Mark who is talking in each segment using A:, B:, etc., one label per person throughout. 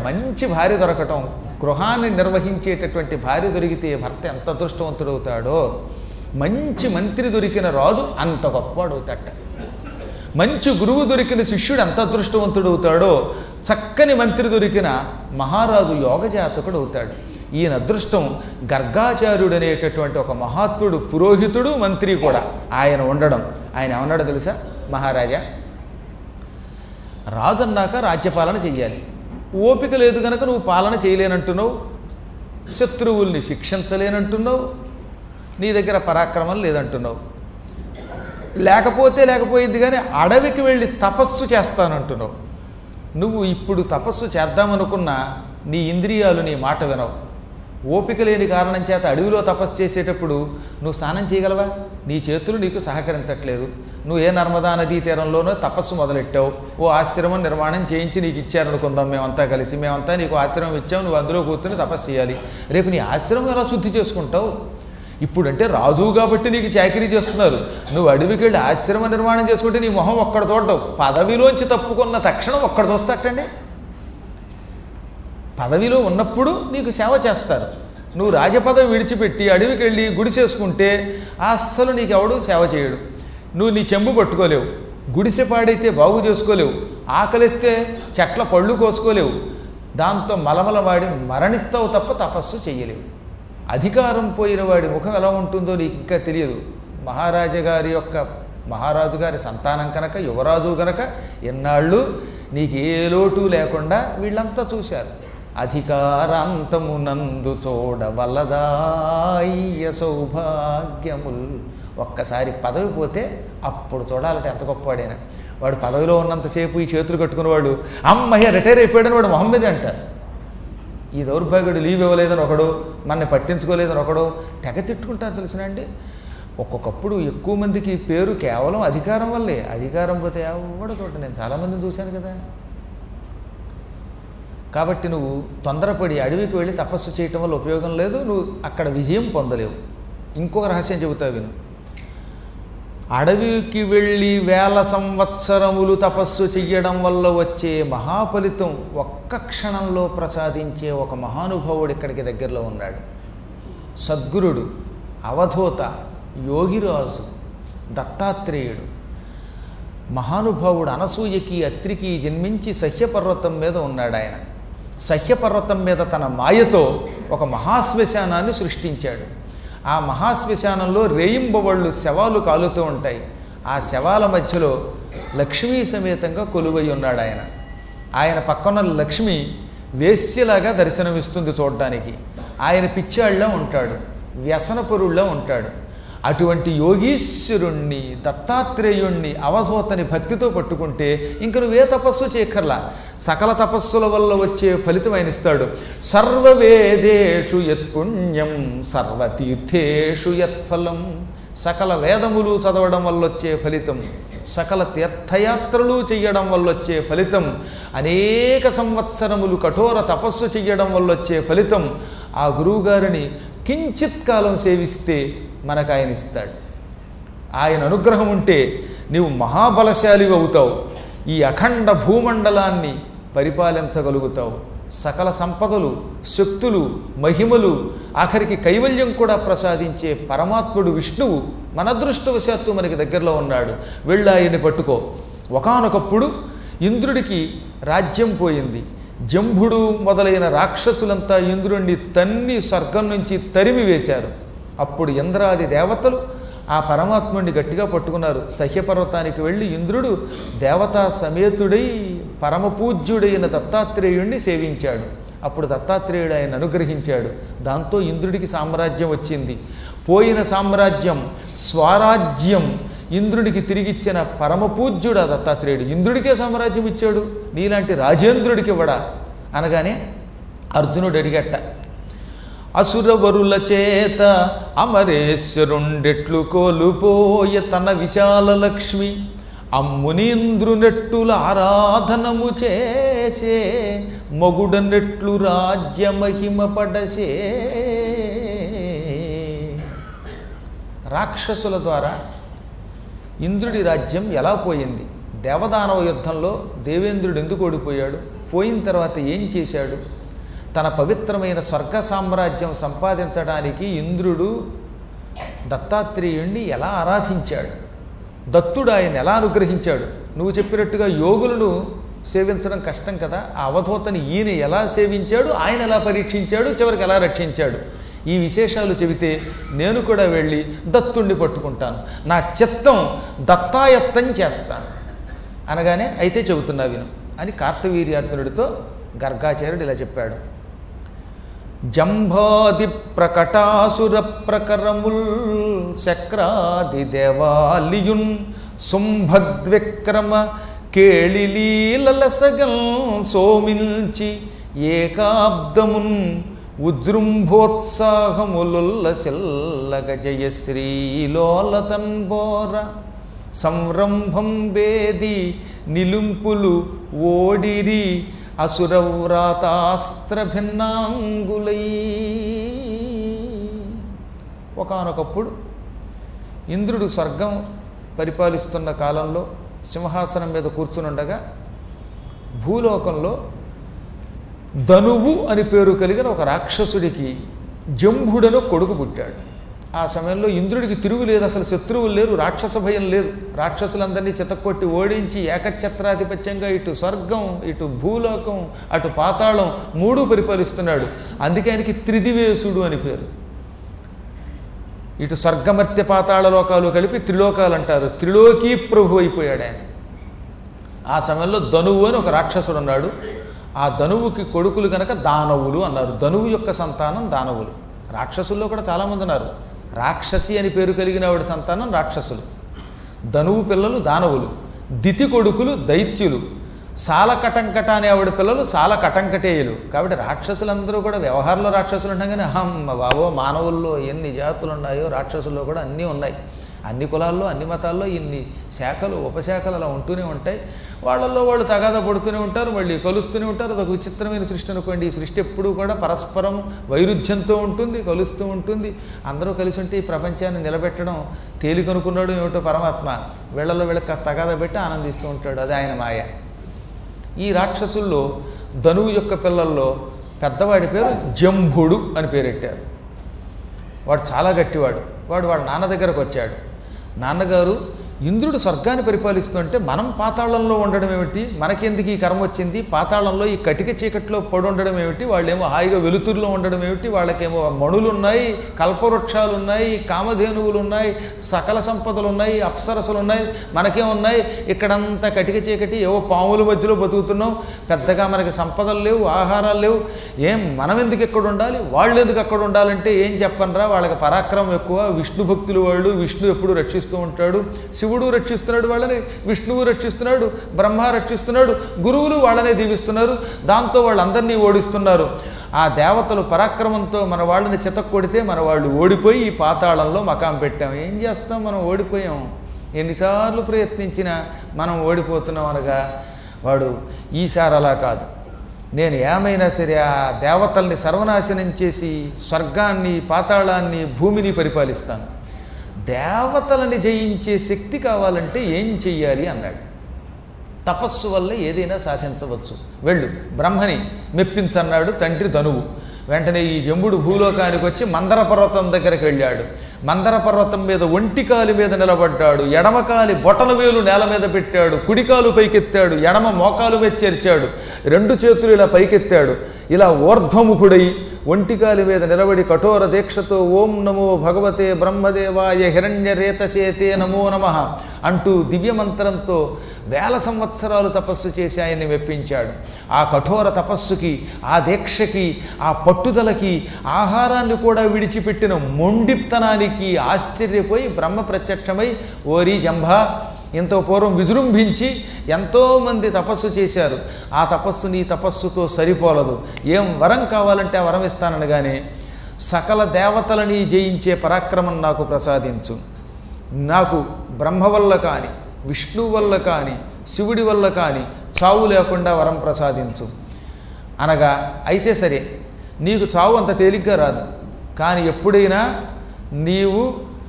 A: మంచి భార్య దొరకటం గృహాన్ని నిర్వహించేటటువంటి భార్య దొరికితే భర్త ఎంత అదృష్టవంతుడవుతాడో మంచి మంత్రి దొరికిన రాజు అంత గొప్పవాడవుతాడట మంచి గురువు దొరికిన శిష్యుడు ఎంత అదృష్టవంతుడవుతాడో చక్కని మంత్రి దొరికిన మహారాజు యోగజాతకుడు అవుతాడు ఈయన అదృష్టం గర్గాచార్యుడు అనేటటువంటి ఒక మహాత్ముడు పురోహితుడు మంత్రి కూడా ఆయన ఉండడం ఆయన ఏమన్నాడో తెలుసా మహారాజా రాజు అన్నాక రాజ్యపాలన చెయ్యాలి ఓపిక లేదు కనుక నువ్వు పాలన చేయలేనంటున్నావు శత్రువుల్ని శిక్షించలేనంటున్నావు నీ దగ్గర పరాక్రమం లేదంటున్నావు లేకపోతే లేకపోయింది కానీ అడవికి వెళ్ళి తపస్సు చేస్తానంటున్నావు నువ్వు ఇప్పుడు తపస్సు చేద్దామనుకున్నా నీ ఇంద్రియాలు నీ మాట వినవు ఓపిక లేని కారణం చేత అడవిలో తపస్సు చేసేటప్పుడు నువ్వు స్నానం చేయగలవా నీ చేతులు నీకు సహకరించట్లేదు నువ్వు ఏ నర్మదా నదీ తీరంలోనో తపస్సు మొదలెట్టావు ఓ ఆశ్రమం నిర్మాణం చేయించి నీకు ఇచ్చారనుకుందాం మేమంతా కలిసి మేమంతా నీకు ఆశ్రమం ఇచ్చావు నువ్వు అందులో కూర్చొని తపస్సు చేయాలి రేపు నీ ఆశ్రమం ఎలా శుద్ధి చేసుకుంటావు ఇప్పుడంటే రాజు కాబట్టి నీకు చాకరీ చేస్తున్నారు నువ్వు అడవికి వెళ్ళి ఆశ్రమ నిర్మాణం చేసుకుంటే నీ మొహం ఒక్కడ చూడటం పదవిలోంచి తప్పుకున్న తక్షణం ఒక్కడ చూస్తాటండి పదవిలో ఉన్నప్పుడు నీకు సేవ చేస్తారు నువ్వు రాజపదవి విడిచిపెట్టి అడవికి వెళ్ళి గుడిసేసుకుంటే అస్సలు నీకెవడు సేవ చేయడు నువ్వు నీ చెంబు పట్టుకోలేవు గుడిసె పాడైతే బాగు చేసుకోలేవు ఆకలిస్తే చెట్ల పళ్ళు కోసుకోలేవు దాంతో మలమల వాడి మరణిస్తావు తప్ప తపస్సు చేయలేవు అధికారం పోయిన వాడి ముఖం ఎలా ఉంటుందో నీకు ఇంకా తెలియదు మహారాజా గారి యొక్క మహారాజు గారి సంతానం కనుక యువరాజు కనుక ఎన్నాళ్ళు నీకు ఏ లోటు లేకుండా వీళ్ళంతా చూశారు అధికారాంతమునందు చూడవలదాయ్య సౌభాగ్యముల్ ఒక్కసారి పదవి పోతే అప్పుడు చూడాలంటే ఎంత గొప్పవాడైనా వాడు పదవిలో ఉన్నంతసేపు ఈ చేతులు కట్టుకున్నవాడు అమ్మయ్య రిటైర్ అయిపోయాడని వాడు మొహం మీదే అంటారు ఈ దౌర్భాగ్యుడు లీవ్ ఇవ్వలేదని ఒకడు మనని పట్టించుకోలేదని ఒకడు తెగ తిట్టుకుంటారు తెలిసినండి ఒక్కొక్కప్పుడు ఎక్కువ మందికి పేరు కేవలం అధికారం వల్లే అధికారం పోతే ఎవడో చోట నేను చాలామందిని చూశాను కదా కాబట్టి నువ్వు తొందరపడి అడవికి వెళ్ళి తపస్సు చేయటం వల్ల ఉపయోగం లేదు నువ్వు అక్కడ విజయం పొందలేవు ఇంకొక రహస్యం చెబుతావు విను అడవికి వెళ్ళి వేల సంవత్సరములు తపస్సు చెయ్యడం వల్ల వచ్చే మహాఫలితం ఒక్క క్షణంలో ప్రసాదించే ఒక మహానుభావుడు ఇక్కడికి దగ్గరలో ఉన్నాడు సద్గురుడు అవధూత యోగిరాజు దత్తాత్రేయుడు మహానుభావుడు అనసూయకి అత్రికి జన్మించి సహ్యపర్వతం మీద ఉన్నాడు ఆయన సహ్యపర్వతం మీద తన మాయతో ఒక మహాశ్మశానాన్ని సృష్టించాడు ఆ మహాశ్మశానంలో రేయింబవళ్ళు శవాలు కాలుతూ ఉంటాయి ఆ శవాల మధ్యలో లక్ష్మీ సమేతంగా కొలువై ఉన్నాడు ఆయన ఆయన పక్కన లక్ష్మి వేశ్యలాగా దర్శనమిస్తుంది చూడడానికి ఆయన పిచ్చాళ్ళ ఉంటాడు వ్యసనపరుళ్ళ ఉంటాడు అటువంటి యోగీశ్వరుణ్ణి దత్తాత్రేయుణ్ణి అవధూతని భక్తితో పట్టుకుంటే ఇంక నువ్వే తపస్సు చేయక్కర్లా సకల తపస్సుల వల్ల వచ్చే ఫలితం ఆయన ఇస్తాడు సర్వవేదేషు యత్పుణ్యం సర్వతీర్థేషు యత్ఫలం సకల వేదములు చదవడం వల్ల వచ్చే ఫలితం సకల తీర్థయాత్రలు చెయ్యడం వల్ల వచ్చే ఫలితం అనేక సంవత్సరములు కఠోర తపస్సు చెయ్యడం వల్ల వచ్చే ఫలితం ఆ గురువుగారిని కించిత్ కాలం సేవిస్తే మనకు ఆయన ఇస్తాడు ఆయన అనుగ్రహం ఉంటే నీవు మహాబలశాలి అవుతావు ఈ అఖండ భూమండలాన్ని పరిపాలించగలుగుతావు సకల సంపదలు శక్తులు మహిమలు ఆఖరికి కైవల్యం కూడా ప్రసాదించే పరమాత్ముడు విష్ణువు మన అదృష్టవశాత్తు మనకి దగ్గరలో ఉన్నాడు వెళ్ళి ఆయన్ని పట్టుకో ఒకానొకప్పుడు ఇంద్రుడికి రాజ్యం పోయింది జంభుడు మొదలైన రాక్షసులంతా ఇంద్రుణ్ణి తన్ని స్వర్గం నుంచి తరిమి వేశారు అప్పుడు ఇంద్రాది దేవతలు ఆ పరమాత్ముడిని గట్టిగా పట్టుకున్నారు సహ్యపర్వతానికి వెళ్ళి ఇంద్రుడు దేవతా సమేతుడై పరమపూజ్యుడైన దత్తాత్రేయుణ్ణి సేవించాడు అప్పుడు దత్తాత్రేయుడు ఆయన అనుగ్రహించాడు దాంతో ఇంద్రుడికి సామ్రాజ్యం వచ్చింది పోయిన సామ్రాజ్యం స్వరాజ్యం ఇంద్రుడికి తిరిగిచ్చిన పరమపూజ్యుడు ఆ దత్తాత్రేయుడు ఇంద్రుడికే సామ్రాజ్యం ఇచ్చాడు నీలాంటి రాజేంద్రుడికి ఇవ్వడా అనగానే అర్జునుడు అడిగట్ట అసురవరుల చేత అమరేశ్వరుండెట్లు కోలుపోయ తన విశాల లక్ష్మి అమ్మునీంద్రునెట్టుల ఆరాధనము చేసే మగుడనెట్లు రాజ్యమహిమ పడసే రాక్షసుల ద్వారా ఇంద్రుడి రాజ్యం ఎలా పోయింది దేవదానవ యుద్ధంలో దేవేంద్రుడు ఎందుకు ఓడిపోయాడు పోయిన తర్వాత ఏం చేశాడు తన పవిత్రమైన స్వర్గ సామ్రాజ్యం సంపాదించడానికి ఇంద్రుడు దత్తాత్రేయుణ్ణి ఎలా ఆరాధించాడు దత్తుడు ఆయన ఎలా అనుగ్రహించాడు నువ్వు చెప్పినట్టుగా యోగులను సేవించడం కష్టం కదా ఆ అవధూతని ఈయన ఎలా సేవించాడు ఆయన ఎలా పరీక్షించాడు చివరికి ఎలా రక్షించాడు ఈ విశేషాలు చెబితే నేను కూడా వెళ్ళి దత్తుణ్ణి పట్టుకుంటాను నా చిత్తం దత్తాయత్తం చేస్తాను అనగానే అయితే చెబుతున్నా విను అని కార్తవీర్యార్జునుడితో గర్గాచార్యుడు ఇలా చెప్పాడు జంభాది ప్రకటాసుర ప్రకరముల్ శక్రాది దేవాలియున్ శుంభద్విక్రమ కేళిలీలసగల్ సోమిల్చి ఏకాబ్దమున్ ఉజృంభోత్సాహములుల్ల సిల్లగ జయశ్రీలోలతన్ బోర సంరంభం వేది నిలుంపులు ఓడిరి అసురవ్రాతాస్త్ర భిన్నాంగులై ఒకనొకప్పుడు ఇంద్రుడు స్వర్గం పరిపాలిస్తున్న కాలంలో సింహాసనం మీద కూర్చునుండగా భూలోకంలో ధనువు అని పేరు కలిగిన ఒక రాక్షసుడికి జంభుడను కొడుకు పుట్టాడు ఆ సమయంలో ఇంద్రుడికి తిరుగు లేదు అసలు శత్రువులు లేరు రాక్షస భయం లేదు రాక్షసులందరినీ చితక్కొట్టి ఓడించి ఏకఛత్రాధిపత్యంగా ఇటు స్వర్గం ఇటు భూలోకం అటు పాతాళం మూడు పరిపాలిస్తున్నాడు అందుకే ఆయనకి త్రిదివేశుడు అని పేరు ఇటు స్వర్గమర్త్య పాతాళ లోకాలు కలిపి త్రిలోకాలు అంటారు త్రిలోకీ ప్రభు అయిపోయాడు ఆయన ఆ సమయంలో ధనువు అని ఒక రాక్షసుడు ఉన్నాడు ఆ ధనువుకి కొడుకులు కనుక దానవులు అన్నారు ధనువు యొక్క సంతానం దానవులు రాక్షసుల్లో కూడా చాలామంది ఉన్నారు రాక్షసి అని పేరు కలిగిన ఆవిడ సంతానం రాక్షసులు ధనువు పిల్లలు దానవులు దితి కొడుకులు దైత్యులు సాలకటంకట అనే ఆవిడ పిల్లలు సాలకటంకటేయులు కాబట్టి రాక్షసులందరూ కూడా వ్యవహారంలో రాక్షసులు ఉంటాం కానీ అహమ్మ బాబో మానవుల్లో ఎన్ని జాతులు ఉన్నాయో రాక్షసుల్లో కూడా అన్నీ ఉన్నాయి అన్ని కులాల్లో అన్ని మతాల్లో ఇన్ని శాఖలు ఉపశాఖలు అలా ఉంటూనే ఉంటాయి వాళ్ళల్లో వాళ్ళు తగాద పడుతూనే ఉంటారు మళ్ళీ కలుస్తూనే ఉంటారు అదొక విచిత్రమైన సృష్టి అనుకోండి ఈ సృష్టి ఎప్పుడూ కూడా పరస్పరం వైరుధ్యంతో ఉంటుంది కలుస్తూ ఉంటుంది అందరూ కలిసి ఉంటే ఈ ప్రపంచాన్ని నిలబెట్టడం తేలికనుకున్నాడు ఏమిటో పరమాత్మ వీళ్ళలో వీళ్ళకి కాస్త తగాద పెట్టి ఆనందిస్తూ ఉంటాడు అది ఆయన మాయ ఈ రాక్షసుల్లో ధనువు యొక్క పిల్లల్లో పెద్దవాడి పేరు జంభుడు అని పేరెట్టారు వాడు చాలా గట్టివాడు వాడు వాళ్ళ నాన్న దగ్గరకు వచ్చాడు నాన్నగారు ఇంద్రుడు స్వర్గాన్ని పరిపాలిస్తుంటే మనం పాతాళంలో ఉండడం ఏమిటి మనకెందుకు ఈ కర్మ వచ్చింది పాతాళంలో ఈ కటిక చీకట్లో పడి ఉండడం ఏమిటి వాళ్ళేమో హాయిగా వెలుతురులో ఉండడం ఏమిటి వాళ్ళకేమో మణులు ఉన్నాయి కల్పవృక్షాలు ఉన్నాయి కామధేనువులు ఉన్నాయి సకల సంపదలు ఉన్నాయి అప్సరసలు ఉన్నాయి మనకేమున్నాయి ఇక్కడంతా కటిక చీకటి ఏవో పాముల మధ్యలో బతుకుతున్నాం పెద్దగా మనకి సంపదలు లేవు ఆహారాలు లేవు ఏం మనం ఎందుకు ఎక్కడ ఉండాలి వాళ్ళు ఎందుకు అక్కడ ఉండాలంటే ఏం చెప్పనరా వాళ్ళకి పరాక్రమం ఎక్కువ విష్ణు భక్తులు వాళ్ళు విష్ణు ఎప్పుడు రక్షిస్తూ ఉంటాడు శివుడు రక్షిస్తున్నాడు వాళ్ళని విష్ణువు రక్షిస్తున్నాడు బ్రహ్మ రక్షిస్తున్నాడు గురువులు వాళ్ళనే దీవిస్తున్నారు దాంతో వాళ్ళందరినీ ఓడిస్తున్నారు ఆ దేవతలు పరాక్రమంతో మన వాళ్ళని చితక్కొడితే మన వాళ్ళు ఓడిపోయి ఈ పాతాళంలో మకాం పెట్టాం ఏం చేస్తాం మనం ఓడిపోయాం ఎన్నిసార్లు ప్రయత్నించినా మనం ఓడిపోతున్నాం అనగా వాడు ఈసారి అలా కాదు నేను ఏమైనా సరే ఆ దేవతల్ని సర్వనాశనం చేసి స్వర్గాన్ని పాతాళాన్ని భూమిని పరిపాలిస్తాను దేవతలని జయించే శక్తి కావాలంటే ఏం చెయ్యాలి అన్నాడు తపస్సు వల్ల ఏదైనా సాధించవచ్చు వెళ్ళు బ్రహ్మని మెప్పించన్నాడు తండ్రి ధనువు వెంటనే ఈ జంబుడు భూలోకానికి వచ్చి మందర పర్వతం దగ్గరికి వెళ్ళాడు మందర పర్వతం మీద ఒంటికాలి మీద నిలబడ్డాడు ఎడమకాలి బొటన వేలు నేల మీద పెట్టాడు కుడికాలు పైకెత్తాడు ఎడమ మోకాలు మీద చేర్చాడు రెండు చేతులు ఇలా పైకెత్తాడు ఇలా ఊర్ధ్వముఖుడై ఒంటికాలి మీద నిలబడి కఠోర దీక్షతో ఓం నమో భగవతే బ్రహ్మదేవాయ హిరణ్యరేతసేతే నమో నమ అంటూ దివ్యమంత్రంతో వేల సంవత్సరాలు తపస్సు చేసి ఆయన్ని మెప్పించాడు ఆ కఠోర తపస్సుకి ఆ దీక్షకి ఆ పట్టుదలకి ఆహారాన్ని కూడా విడిచిపెట్టిన మొండితనానికి ఆశ్చర్యపోయి బ్రహ్మ ప్రత్యక్షమై ఓరి జంభా ఎంతో పూర్వం విజృంభించి ఎంతోమంది తపస్సు చేశారు ఆ తపస్సు నీ తపస్సుతో సరిపోలదు ఏం వరం కావాలంటే ఆ వరం ఇస్తాననగానే సకల దేవతలని జయించే పరాక్రమం నాకు ప్రసాదించు నాకు బ్రహ్మ వల్ల కానీ విష్ణువు వల్ల కానీ శివుడి వల్ల కానీ చావు లేకుండా వరం ప్రసాదించు అనగా అయితే సరే నీకు చావు అంత తేలిగ్గా రాదు కానీ ఎప్పుడైనా నీవు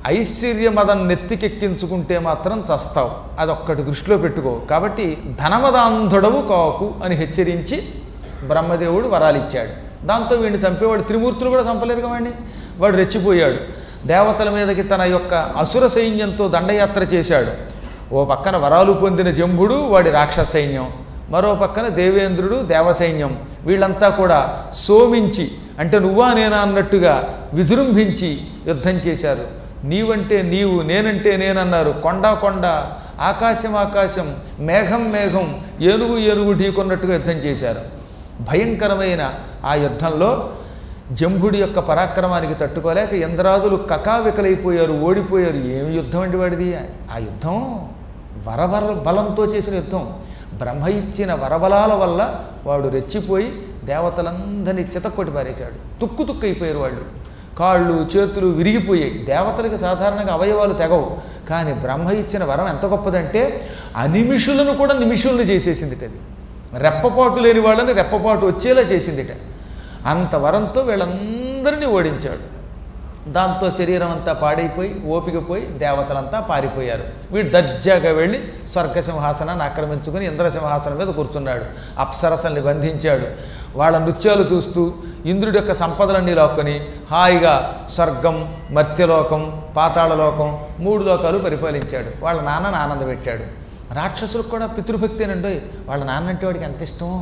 A: ఐశ్వర్యమదం నెత్తికెక్కించుకుంటే మాత్రం చస్తావు అదొక్కటి దృష్టిలో పెట్టుకో కాబట్టి ధనమదాంధుడవు కాకు అని హెచ్చరించి బ్రహ్మదేవుడు వరాలు ఇచ్చాడు దాంతో వీడిని చంపేవాడు త్రిమూర్తులు కూడా చంపలేరు వాడిని వాడు రెచ్చిపోయాడు దేవతల మీదకి తన యొక్క అసుర సైన్యంతో దండయాత్ర చేశాడు ఓ పక్కన వరాలు పొందిన జంబుడు వాడి రాక్షస సైన్యం మరో పక్కన దేవేంద్రుడు దేవసైన్యం వీళ్ళంతా కూడా సోమించి అంటే నువ్వా నేనా అన్నట్టుగా విజృంభించి యుద్ధం చేశారు నీవంటే నీవు నేనంటే నేనన్నారు కొండ కొండ ఆకాశం ఆకాశం మేఘం మేఘం ఏనుగు ఏనుగు ఢీకొన్నట్టుగా యుద్ధం చేశారు భయంకరమైన ఆ యుద్ధంలో జంభుడి యొక్క పరాక్రమానికి తట్టుకోలేక ఇంద్రాదులు కకావికలైపోయారు ఓడిపోయారు ఏమి యుద్ధం అండి వాడిది ఆ యుద్ధం వరవర బలంతో చేసిన యుద్ధం బ్రహ్మ ఇచ్చిన వరబలాల వల్ల వాడు రెచ్చిపోయి దేవతలందరినీ చితక్కొట్టి పారేశాడు తుక్కు తుక్కు అయిపోయారు వాళ్ళు కాళ్ళు చేతులు విరిగిపోయాయి దేవతలకు సాధారణంగా అవయవాలు తెగవు కానీ బ్రహ్మ ఇచ్చిన వరం ఎంత గొప్పదంటే అనిమిషులను కూడా నిమిషులను చేసేసింది అది రెప్పపాటు లేని వాళ్ళని రెప్పపాటు వచ్చేలా చేసిందిట అంత వరంతో వీళ్ళందరినీ ఓడించాడు దాంతో శరీరం అంతా పాడైపోయి ఓపిక పోయి దేవతలంతా పారిపోయారు వీడు దర్జాగా వెళ్ళి స్వర్గ సింహాసనాన్ని ఆక్రమించుకుని ఇంద్ర సింహాసనం మీద కూర్చున్నాడు అప్సరసల్ని బంధించాడు వాళ్ళ నృత్యాలు చూస్తూ ఇంద్రుడి యొక్క సంపదలన్నీ లాక్కొని హాయిగా స్వర్గం మర్త్యలోకం పాతాళలోకం మూడు లోకాలు పరిపాలించాడు వాళ్ళ నాన్నని ఆనందపెట్టాడు రాక్షసులకు కూడా పితృభక్తేనండి వాళ్ళ నాన్న అంటే వాడికి ఎంత ఇష్టమో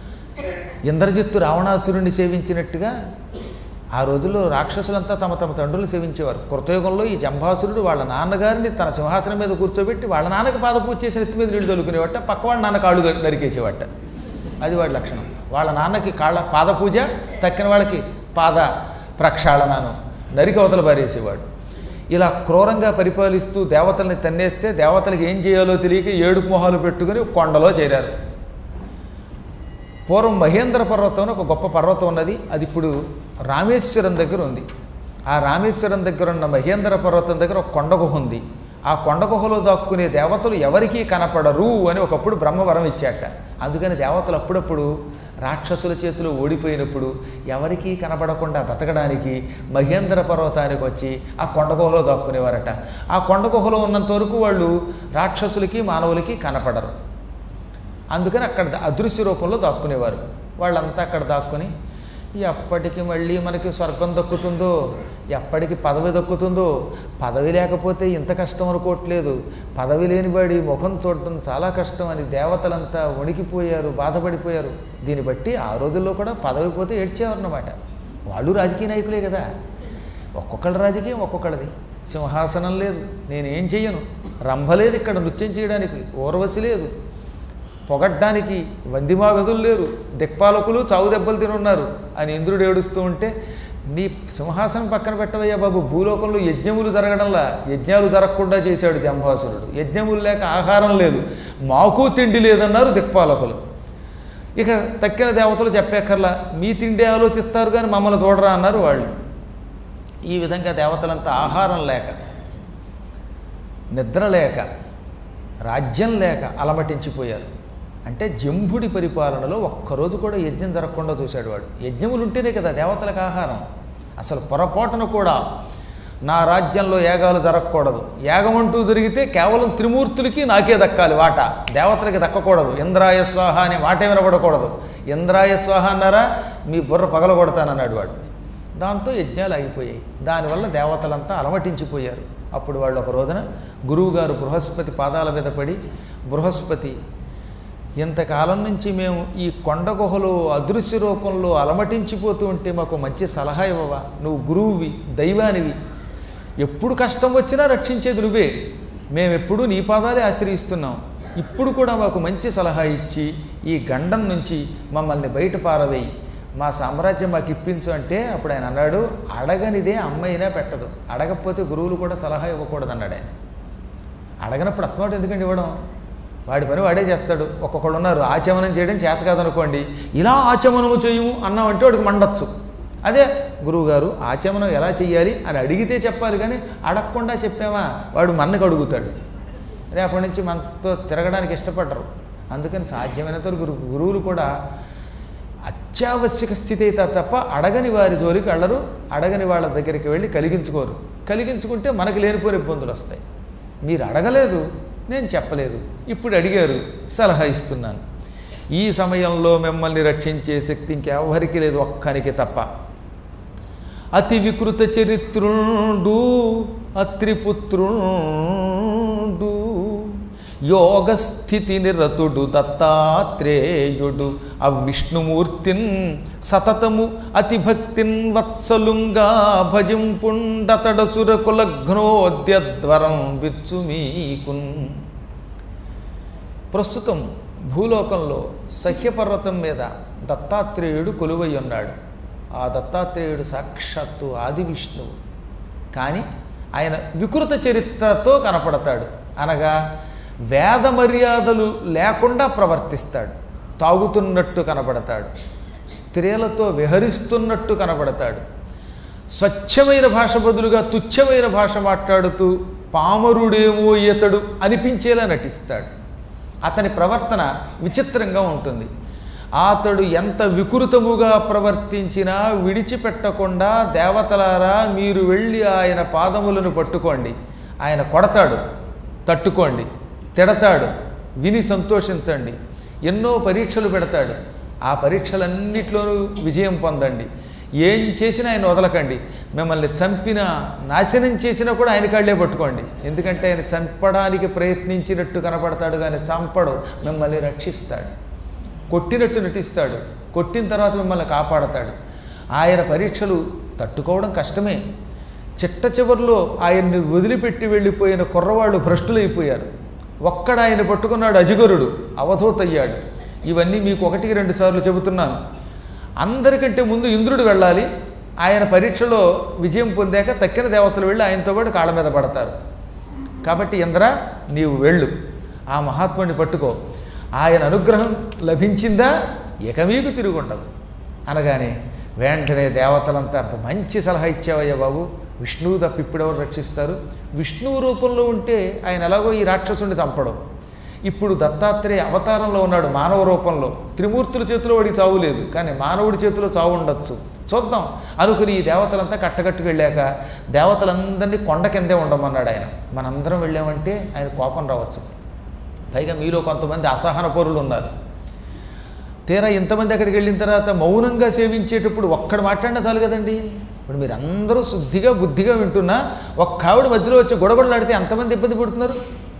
A: ఇంద్రజిత్తు రావణాసురుణ్ణి సేవించినట్టుగా ఆ రోజుల్లో రాక్షసులంతా తమ తమ తండ్రులు సేవించేవారు కృతయుగంలో ఈ జంభాసురుడు వాళ్ళ నాన్నగారిని తన సింహాసనం మీద కూర్చోబెట్టి వాళ్ళ నాన్నకి పాదపూజ చేసిన ఎత్తి మీద నీళ్లు తొలుకునేవట పక్క వాళ్ళ నాన్న కాళ్ళు నరికేసేవట అది వాడి లక్షణం వాళ్ళ నాన్నకి కాళ్ళ పాదపూజ తక్కిన వాళ్ళకి పాద ప్రక్షాళనను నరికి అవతల పారేసేవాడు ఇలా క్రూరంగా పరిపాలిస్తూ దేవతల్ని తన్నేస్తే దేవతలకు ఏం చేయాలో తెలియక ఏడుపు మొహాలు పెట్టుకుని కొండలో చేరారు పూర్వం మహేంద్ర పర్వతం అని ఒక గొప్ప పర్వతం ఉన్నది అది ఇప్పుడు రామేశ్వరం దగ్గర ఉంది ఆ రామేశ్వరం దగ్గర ఉన్న మహేంద్ర పర్వతం దగ్గర ఒక కొండ గుహ ఉంది ఆ కొండ గుహలో దాక్కునే దేవతలు ఎవరికీ కనపడరు అని ఒకప్పుడు బ్రహ్మవరం ఇచ్చాక అందుకని దేవతలు అప్పుడప్పుడు రాక్షసుల చేతిలో ఓడిపోయినప్పుడు ఎవరికీ కనపడకుండా బతకడానికి మహేంద్ర పర్వతానికి వచ్చి ఆ కొండ గుహలో దాక్కునేవారట ఆ కొండ గుహలో ఉన్నంత వరకు వాళ్ళు రాక్షసులకి మానవులకి కనపడరు అందుకని అక్కడ అదృశ్య రూపంలో దాక్కునేవారు వాళ్ళంతా అక్కడ దాక్కుని ఎప్పటికి మళ్ళీ మనకి స్వర్గం దక్కుతుందో ఎప్పటికి పదవి దక్కుతుందో పదవి లేకపోతే ఇంత కష్టం అనుకోవట్లేదు పదవి లేనివాడి ముఖం చూడటం చాలా కష్టం అని దేవతలంతా వణికిపోయారు బాధపడిపోయారు దీన్ని బట్టి ఆ రోజుల్లో కూడా పదవి పోతే ఏడ్చేవారన్నమాట వాళ్ళు రాజకీయ నాయకులే కదా ఒక్కొక్కళ్ళ రాజకీయం ఒక్కొక్కళ్ళది సింహాసనం లేదు నేనేం చెయ్యను రంభ లేదు ఇక్కడ నృత్యం చేయడానికి ఊర్వశి లేదు పొగడ్డానికి వందిమాగదులు లేరు దిక్పాలకులు చావు దెబ్బలు తిని ఉన్నారు అని ఇంద్రుడు ఏడుస్తూ ఉంటే నీ సింహాసనం పక్కన పెట్టవయ్యా బాబు భూలోకంలో యజ్ఞములు జరగడంలా యజ్ఞాలు జరగకుండా చేశాడు జంభాసురుడు యజ్ఞములు లేక ఆహారం లేదు మాకు తిండి లేదన్నారు దిక్పాలకులు ఇక తక్కిన దేవతలు చెప్పేకర్లా మీ తిండి ఆలోచిస్తారు కానీ మమ్మల్ని చూడరా అన్నారు వాళ్ళు ఈ విధంగా దేవతలంతా ఆహారం లేక నిద్ర లేక రాజ్యం లేక అలమటించిపోయారు అంటే జంభుడి పరిపాలనలో ఒక్కరోజు కూడా యజ్ఞం జరగకుండా చూశాడు వాడు యజ్ఞములు ఉంటేనే కదా దేవతలకు ఆహారం అసలు పొరపాటున కూడా నా రాజ్యంలో యాగాలు జరగకూడదు యాగం అంటూ జరిగితే కేవలం త్రిమూర్తులకి నాకే దక్కాలి వాట దేవతలకి దక్కకూడదు ఇంద్రాయ స్వాహ అనే మాటే వినబడకూడదు ఇంద్రాయ స్వాహ అన్నారా మీ బుర్ర పగలగొడతానన్నాడు వాడు దాంతో యజ్ఞాలు ఆగిపోయాయి దానివల్ల దేవతలంతా అలమటించిపోయారు అప్పుడు వాళ్ళు ఒక రోజున గురువుగారు బృహస్పతి పాదాల మీద పడి బృహస్పతి ఇంతకాలం నుంచి మేము ఈ కొండ గుహలో అదృశ్య రూపంలో అలమటించిపోతూ ఉంటే మాకు మంచి సలహా ఇవ్వవా నువ్వు గురువువి దైవానివి ఎప్పుడు కష్టం వచ్చినా రక్షించేది నువ్వే మేమెప్పుడూ నీ పాదాలే ఆశ్రయిస్తున్నాం ఇప్పుడు కూడా మాకు మంచి సలహా ఇచ్చి ఈ గండం నుంచి మమ్మల్ని బయట పారవేయి మా సామ్రాజ్యం మాకు ఇప్పించు అంటే అప్పుడు ఆయన అన్నాడు అడగనిదే అమ్మైనా పెట్టదు అడగకపోతే గురువులు కూడా సలహా ఇవ్వకూడదు అన్నాడు ఆయన అడగనప్పుడు అస్మాటు ఎందుకండి ఇవ్వడం వాడి పని వాడే చేస్తాడు ఒక్కొక్కడు ఉన్నారు ఆచమనం చేయడం చేత కాదనుకోండి ఇలా ఆచమనము చేయము అన్నామంటే వాడికి మండచ్చు అదే గురువుగారు ఆచమనం ఎలా చెయ్యాలి అని అడిగితే చెప్పాలి కానీ అడగకుండా చెప్పామా వాడు మన్నకు అడుగుతాడు రేపటి నుంచి మనతో తిరగడానికి ఇష్టపడరు అందుకని సాధ్యమైనంత వరకు గురు గురువులు కూడా అత్యావశ్యక స్థితి అయితే తప్ప అడగని వారి జోలికి వెళ్ళరు అడగని వాళ్ళ దగ్గరికి వెళ్ళి కలిగించుకోరు కలిగించుకుంటే మనకి లేనిపోయిన ఇబ్బందులు వస్తాయి మీరు అడగలేదు నేను చెప్పలేదు ఇప్పుడు అడిగారు సలహా ఇస్తున్నాను ఈ సమయంలో మిమ్మల్ని రక్షించే శక్తి ఇంకెవరికి లేదు ఒక్కనికి తప్ప అతి వికృత చరిత్రుండు అత్రిపుత్రుండు యోగస్థితి నిరతుడు దత్తాత్రేయుడు ఆ విష్ణుమూర్తిన్ సతతము అతిభక్తిన్ వత్సలుంగా భజింపుండతడసుర కులఘ్నోద్యద్వరం విచ్చుమీకున్ ప్రస్తుతం భూలోకంలో సహ్యపర్వతం మీద దత్తాత్రేయుడు కొలువై ఉన్నాడు ఆ దత్తాత్రేయుడు సాక్షాత్తు ఆది విష్ణువు కానీ ఆయన వికృత చరిత్రతో కనపడతాడు అనగా వేద మర్యాదలు లేకుండా ప్రవర్తిస్తాడు తాగుతున్నట్టు కనపడతాడు స్త్రీలతో విహరిస్తున్నట్టు కనపడతాడు స్వచ్ఛమైన భాష బదులుగా తుచ్చమైన భాష మాట్లాడుతూ పామరుడేమో ఈతడు అనిపించేలా నటిస్తాడు అతని ప్రవర్తన విచిత్రంగా ఉంటుంది అతడు ఎంత వికృతముగా ప్రవర్తించినా విడిచిపెట్టకుండా దేవతలారా మీరు వెళ్ళి ఆయన పాదములను పట్టుకోండి ఆయన కొడతాడు తట్టుకోండి తిడతాడు విని సంతోషించండి ఎన్నో పరీక్షలు పెడతాడు ఆ పరీక్షలన్నిట్లోనూ విజయం పొందండి ఏం చేసినా ఆయన వదలకండి మిమ్మల్ని చంపినా నాశనం చేసినా కూడా ఆయన కాళ్ళే పట్టుకోండి ఎందుకంటే ఆయన చంపడానికి ప్రయత్నించినట్టు కనపడతాడు కానీ చంపడు మిమ్మల్ని రక్షిస్తాడు కొట్టినట్టు నటిస్తాడు కొట్టిన తర్వాత మిమ్మల్ని కాపాడతాడు ఆయన పరీక్షలు తట్టుకోవడం కష్టమే చిట్ట చివరిలో ఆయన్ని వదిలిపెట్టి వెళ్ళిపోయిన కుర్రవాళ్ళు భ్రష్టులైపోయారు ఒక్కడ ఆయన పట్టుకున్నాడు అజిగరుడు అవధూతయ్యాడు ఇవన్నీ మీకు ఒకటికి రెండు సార్లు చెబుతున్నాను అందరికంటే ముందు ఇంద్రుడు వెళ్ళాలి ఆయన పరీక్షలో విజయం పొందాక తక్కిన దేవతలు వెళ్ళి ఆయనతో పాటు కాళ్ళ మీద పడతారు కాబట్టి ఇంద్ర నీవు వెళ్ళు ఆ మహాత్ముడిని పట్టుకో ఆయన అనుగ్రహం లభించిందా ఇక మీకు తిరుగుండదు అనగానే వెంటనే దేవతలంతా "అబ్బ, మంచి సలహా ఇచ్చావయ్యా బాబు విష్ణువు తప్ప ఇప్పుడెవరు రక్షిస్తారు విష్ణువు రూపంలో ఉంటే ఆయన ఎలాగో ఈ రాక్షసుని చంపడం ఇప్పుడు దత్తాత్రేయ అవతారంలో ఉన్నాడు మానవ రూపంలో త్రిమూర్తుల చేతిలో వాడికి చావు లేదు కానీ మానవుడి చేతిలో చావు ఉండొచ్చు చూద్దాం అనుకుని ఈ దేవతలంతా కట్టకట్టుకు వెళ్ళాక దేవతలందరినీ కొండ కిందే ఉండమన్నాడు ఆయన మనందరం వెళ్ళామంటే ఆయన కోపం రావచ్చు పైగా మీలో కొంతమంది అసహన పరులు ఉన్నారు తీరా ఇంతమంది అక్కడికి వెళ్ళిన తర్వాత మౌనంగా సేవించేటప్పుడు ఒక్కడు మాట్లాడినా చాలు కదండి ఇప్పుడు మీరు అందరూ శుద్ధిగా బుద్ధిగా వింటున్నా ఒక్క ఆవిడ మధ్యలో వచ్చి గొడగొడలాడితే ఎంతమంది ఇబ్బంది పడుతున్నారు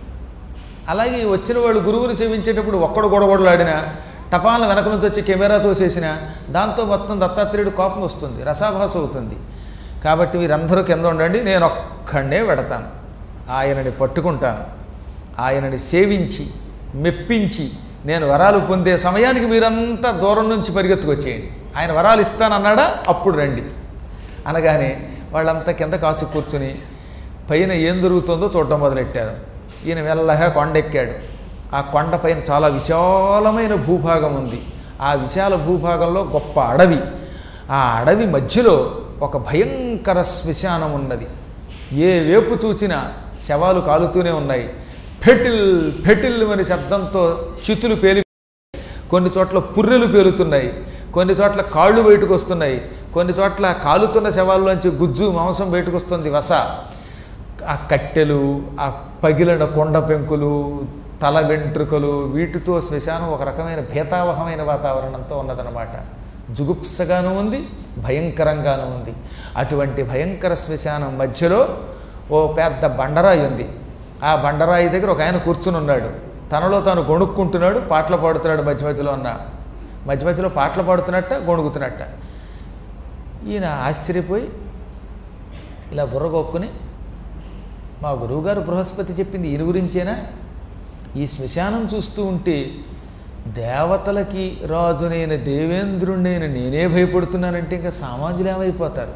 A: అలాగే వచ్చిన వాళ్ళు గురువుని సేవించేటప్పుడు ఒక్కడు గొడగొడలాడినా టపాలను వెనక నుంచి వచ్చి కెమెరాతో చేసిన దాంతో మొత్తం దత్తాత్రేయుడు కోపం వస్తుంది రసాభాస అవుతుంది కాబట్టి మీరందరూ కింద ఉండండి నేను ఒక్కడే పెడతాను ఆయనని పట్టుకుంటాను ఆయనని సేవించి మెప్పించి నేను వరాలు పొందే సమయానికి మీరంతా దూరం నుంచి పరిగెత్తుకొచ్చేయండి ఆయన వరాలు ఇస్తానన్నాడా అప్పుడు రండి అనగానే వాళ్ళంతా కింద కాసి కూర్చుని పైన ఏం జరుగుతుందో చూడటం మొదలెట్టారు ఈయన మెల్లగా కొండెక్కాడు ఆ కొండ పైన చాలా విశాలమైన భూభాగం ఉంది ఆ విశాల భూభాగంలో గొప్ప అడవి ఆ అడవి మధ్యలో ఒక భయంకర శ్మశానం ఉన్నది ఏ వేపు చూసినా శవాలు కాలుతూనే ఉన్నాయి ఫెటిల్ ఫెటిల్ అనే శబ్దంతో చితులు పేలి కొన్ని చోట్ల పుర్రెలు పేలుతున్నాయి కొన్ని చోట్ల కాళ్ళు బయటకు వస్తున్నాయి కొన్ని చోట్ల కాలుతున్న శవాల్లోంచి గుజ్జు మాంసం బయటకు వస్తుంది వస ఆ కట్టెలు ఆ పగిలిన కొండ పెంకులు తల వెంట్రుకలు వీటితో శ్మశానం ఒక రకమైన భేతావహమైన వాతావరణంతో ఉన్నదన్నమాట జుగుప్సగాను ఉంది భయంకరంగాను ఉంది అటువంటి భయంకర శ్మశానం మధ్యలో ఓ పెద్ద బండరాయి ఉంది ఆ బండరాయి దగ్గర ఒక ఆయన కూర్చుని ఉన్నాడు తనలో తాను గొణుక్కుంటున్నాడు పాటలు పాడుతున్నాడు మధ్య మధ్యలో ఉన్న మధ్య మధ్యలో పాటలు పాడుతున్నట్ట గొణుకుతున్నట్ట ఈయన ఆశ్చర్యపోయి ఇలా బుర్రగొక్కుని మా గురువుగారు బృహస్పతి చెప్పింది ఈయన గురించేనా ఈ శ్మశానం చూస్తూ ఉంటే దేవతలకి రాజునైన దేవేంద్రుణ్ణైన నేనే భయపడుతున్నానంటే ఇంకా సామాన్యులు ఏమైపోతారు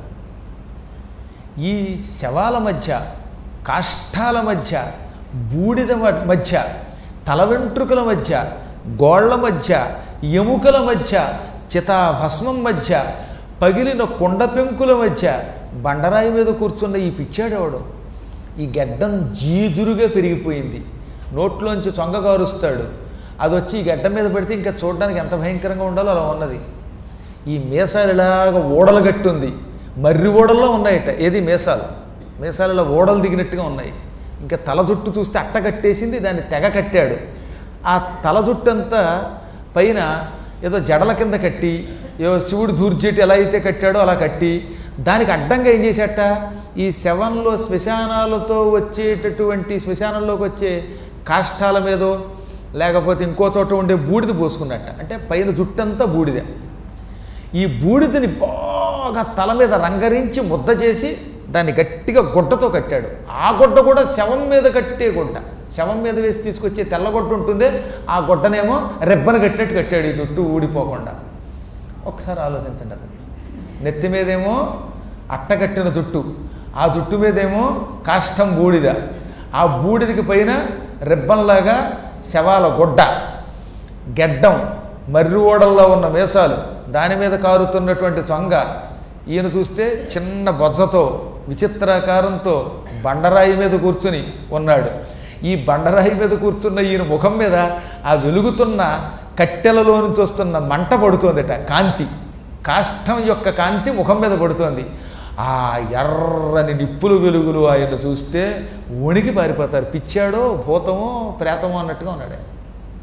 A: ఈ శవాల మధ్య కాష్టాల మధ్య బూడిద మ- మధ్య తల వెంట్రుకల మధ్య గోళ్ల మధ్య ఎముకల మధ్య చితాభస్మం మధ్య పగిలిన కొండ పెంకుల మధ్య బండరాయి మీద కూర్చున్న ఈ పిచ్చాడెవడు ఈ గెడ్డం జీజురుగా పెరిగిపోయింది నోట్లోంచి చొంగ కారుస్తాడు అది వచ్చి ఈ గడ్డ మీద పడితే ఇంకా చూడడానికి ఎంత భయంకరంగా ఉండాలో అలా ఉన్నది ఈ మీసాలు ఇలాగ ఓడలు గట్టుంది మర్రి ఓడల్లో ఉన్నాయట ఏది మీసాలు మీసాలలో ఓడలు దిగినట్టుగా ఉన్నాయి ఇంకా తల జుట్టు చూస్తే అట్ట కట్టేసింది దాన్ని తెగ కట్టాడు ఆ తల జుట్టు అంతా పైన ఏదో జడల కింద కట్టి ఏదో శివుడు దూర్జేటి ఎలా అయితే కట్టాడో అలా కట్టి దానికి అడ్డంగా ఏం చేశాట ఈ శవంలో శ్మశానాలతో వచ్చేటటువంటి శ్మశానంలోకి వచ్చే కాష్టాల మీదో లేకపోతే ఇంకో చోట ఉండే బూడిద పోసుకున్నట్ట అంటే పైన జుట్టంతా బూడిద ఈ బూడిదని బాగా తల మీద రంగరించి ముద్ద చేసి దాన్ని గట్టిగా గుడ్డతో కట్టాడు ఆ గుడ్డ కూడా శవం మీద కట్టే గుడ్డ శవం మీద వేసి తీసుకొచ్చే తెల్ల గుడ్డ ఉంటుందే ఆ గుడ్డనేమో రెబ్బను కట్టినట్టు కట్టాడు ఈ జుట్టు ఊడిపోకుండా ఒకసారి ఆలోచించండి అది నెత్తి మీదేమో అట్టకట్టిన జుట్టు ఆ జుట్టు మీదేమో కాష్టం బూడిద ఆ బూడిదకి పైన రెబ్బన్లాగా శవాల గుడ్డ గెడ్డం మర్రి ఓడల్లో ఉన్న మీసాలు దాని మీద కారుతున్నటువంటి చొంగ ఈయన చూస్తే చిన్న బొజ్జతో విచిత్రాకారంతో బండరాయి మీద కూర్చుని ఉన్నాడు ఈ బండరాయి మీద కూర్చున్న ఈయన ముఖం మీద ఆ వెలుగుతున్న కట్టెలలో నుంచి వస్తున్న మంట పడుతోందట కాంతి కాష్టం యొక్క కాంతి ముఖం మీద పడుతోంది ఆ ఎర్రని నిప్పులు వెలుగులు ఆయన చూస్తే వణికి పారిపోతారు పిచ్చాడో భూతమో ప్రేతమో అన్నట్టుగా ఉన్నాడు ఆయన.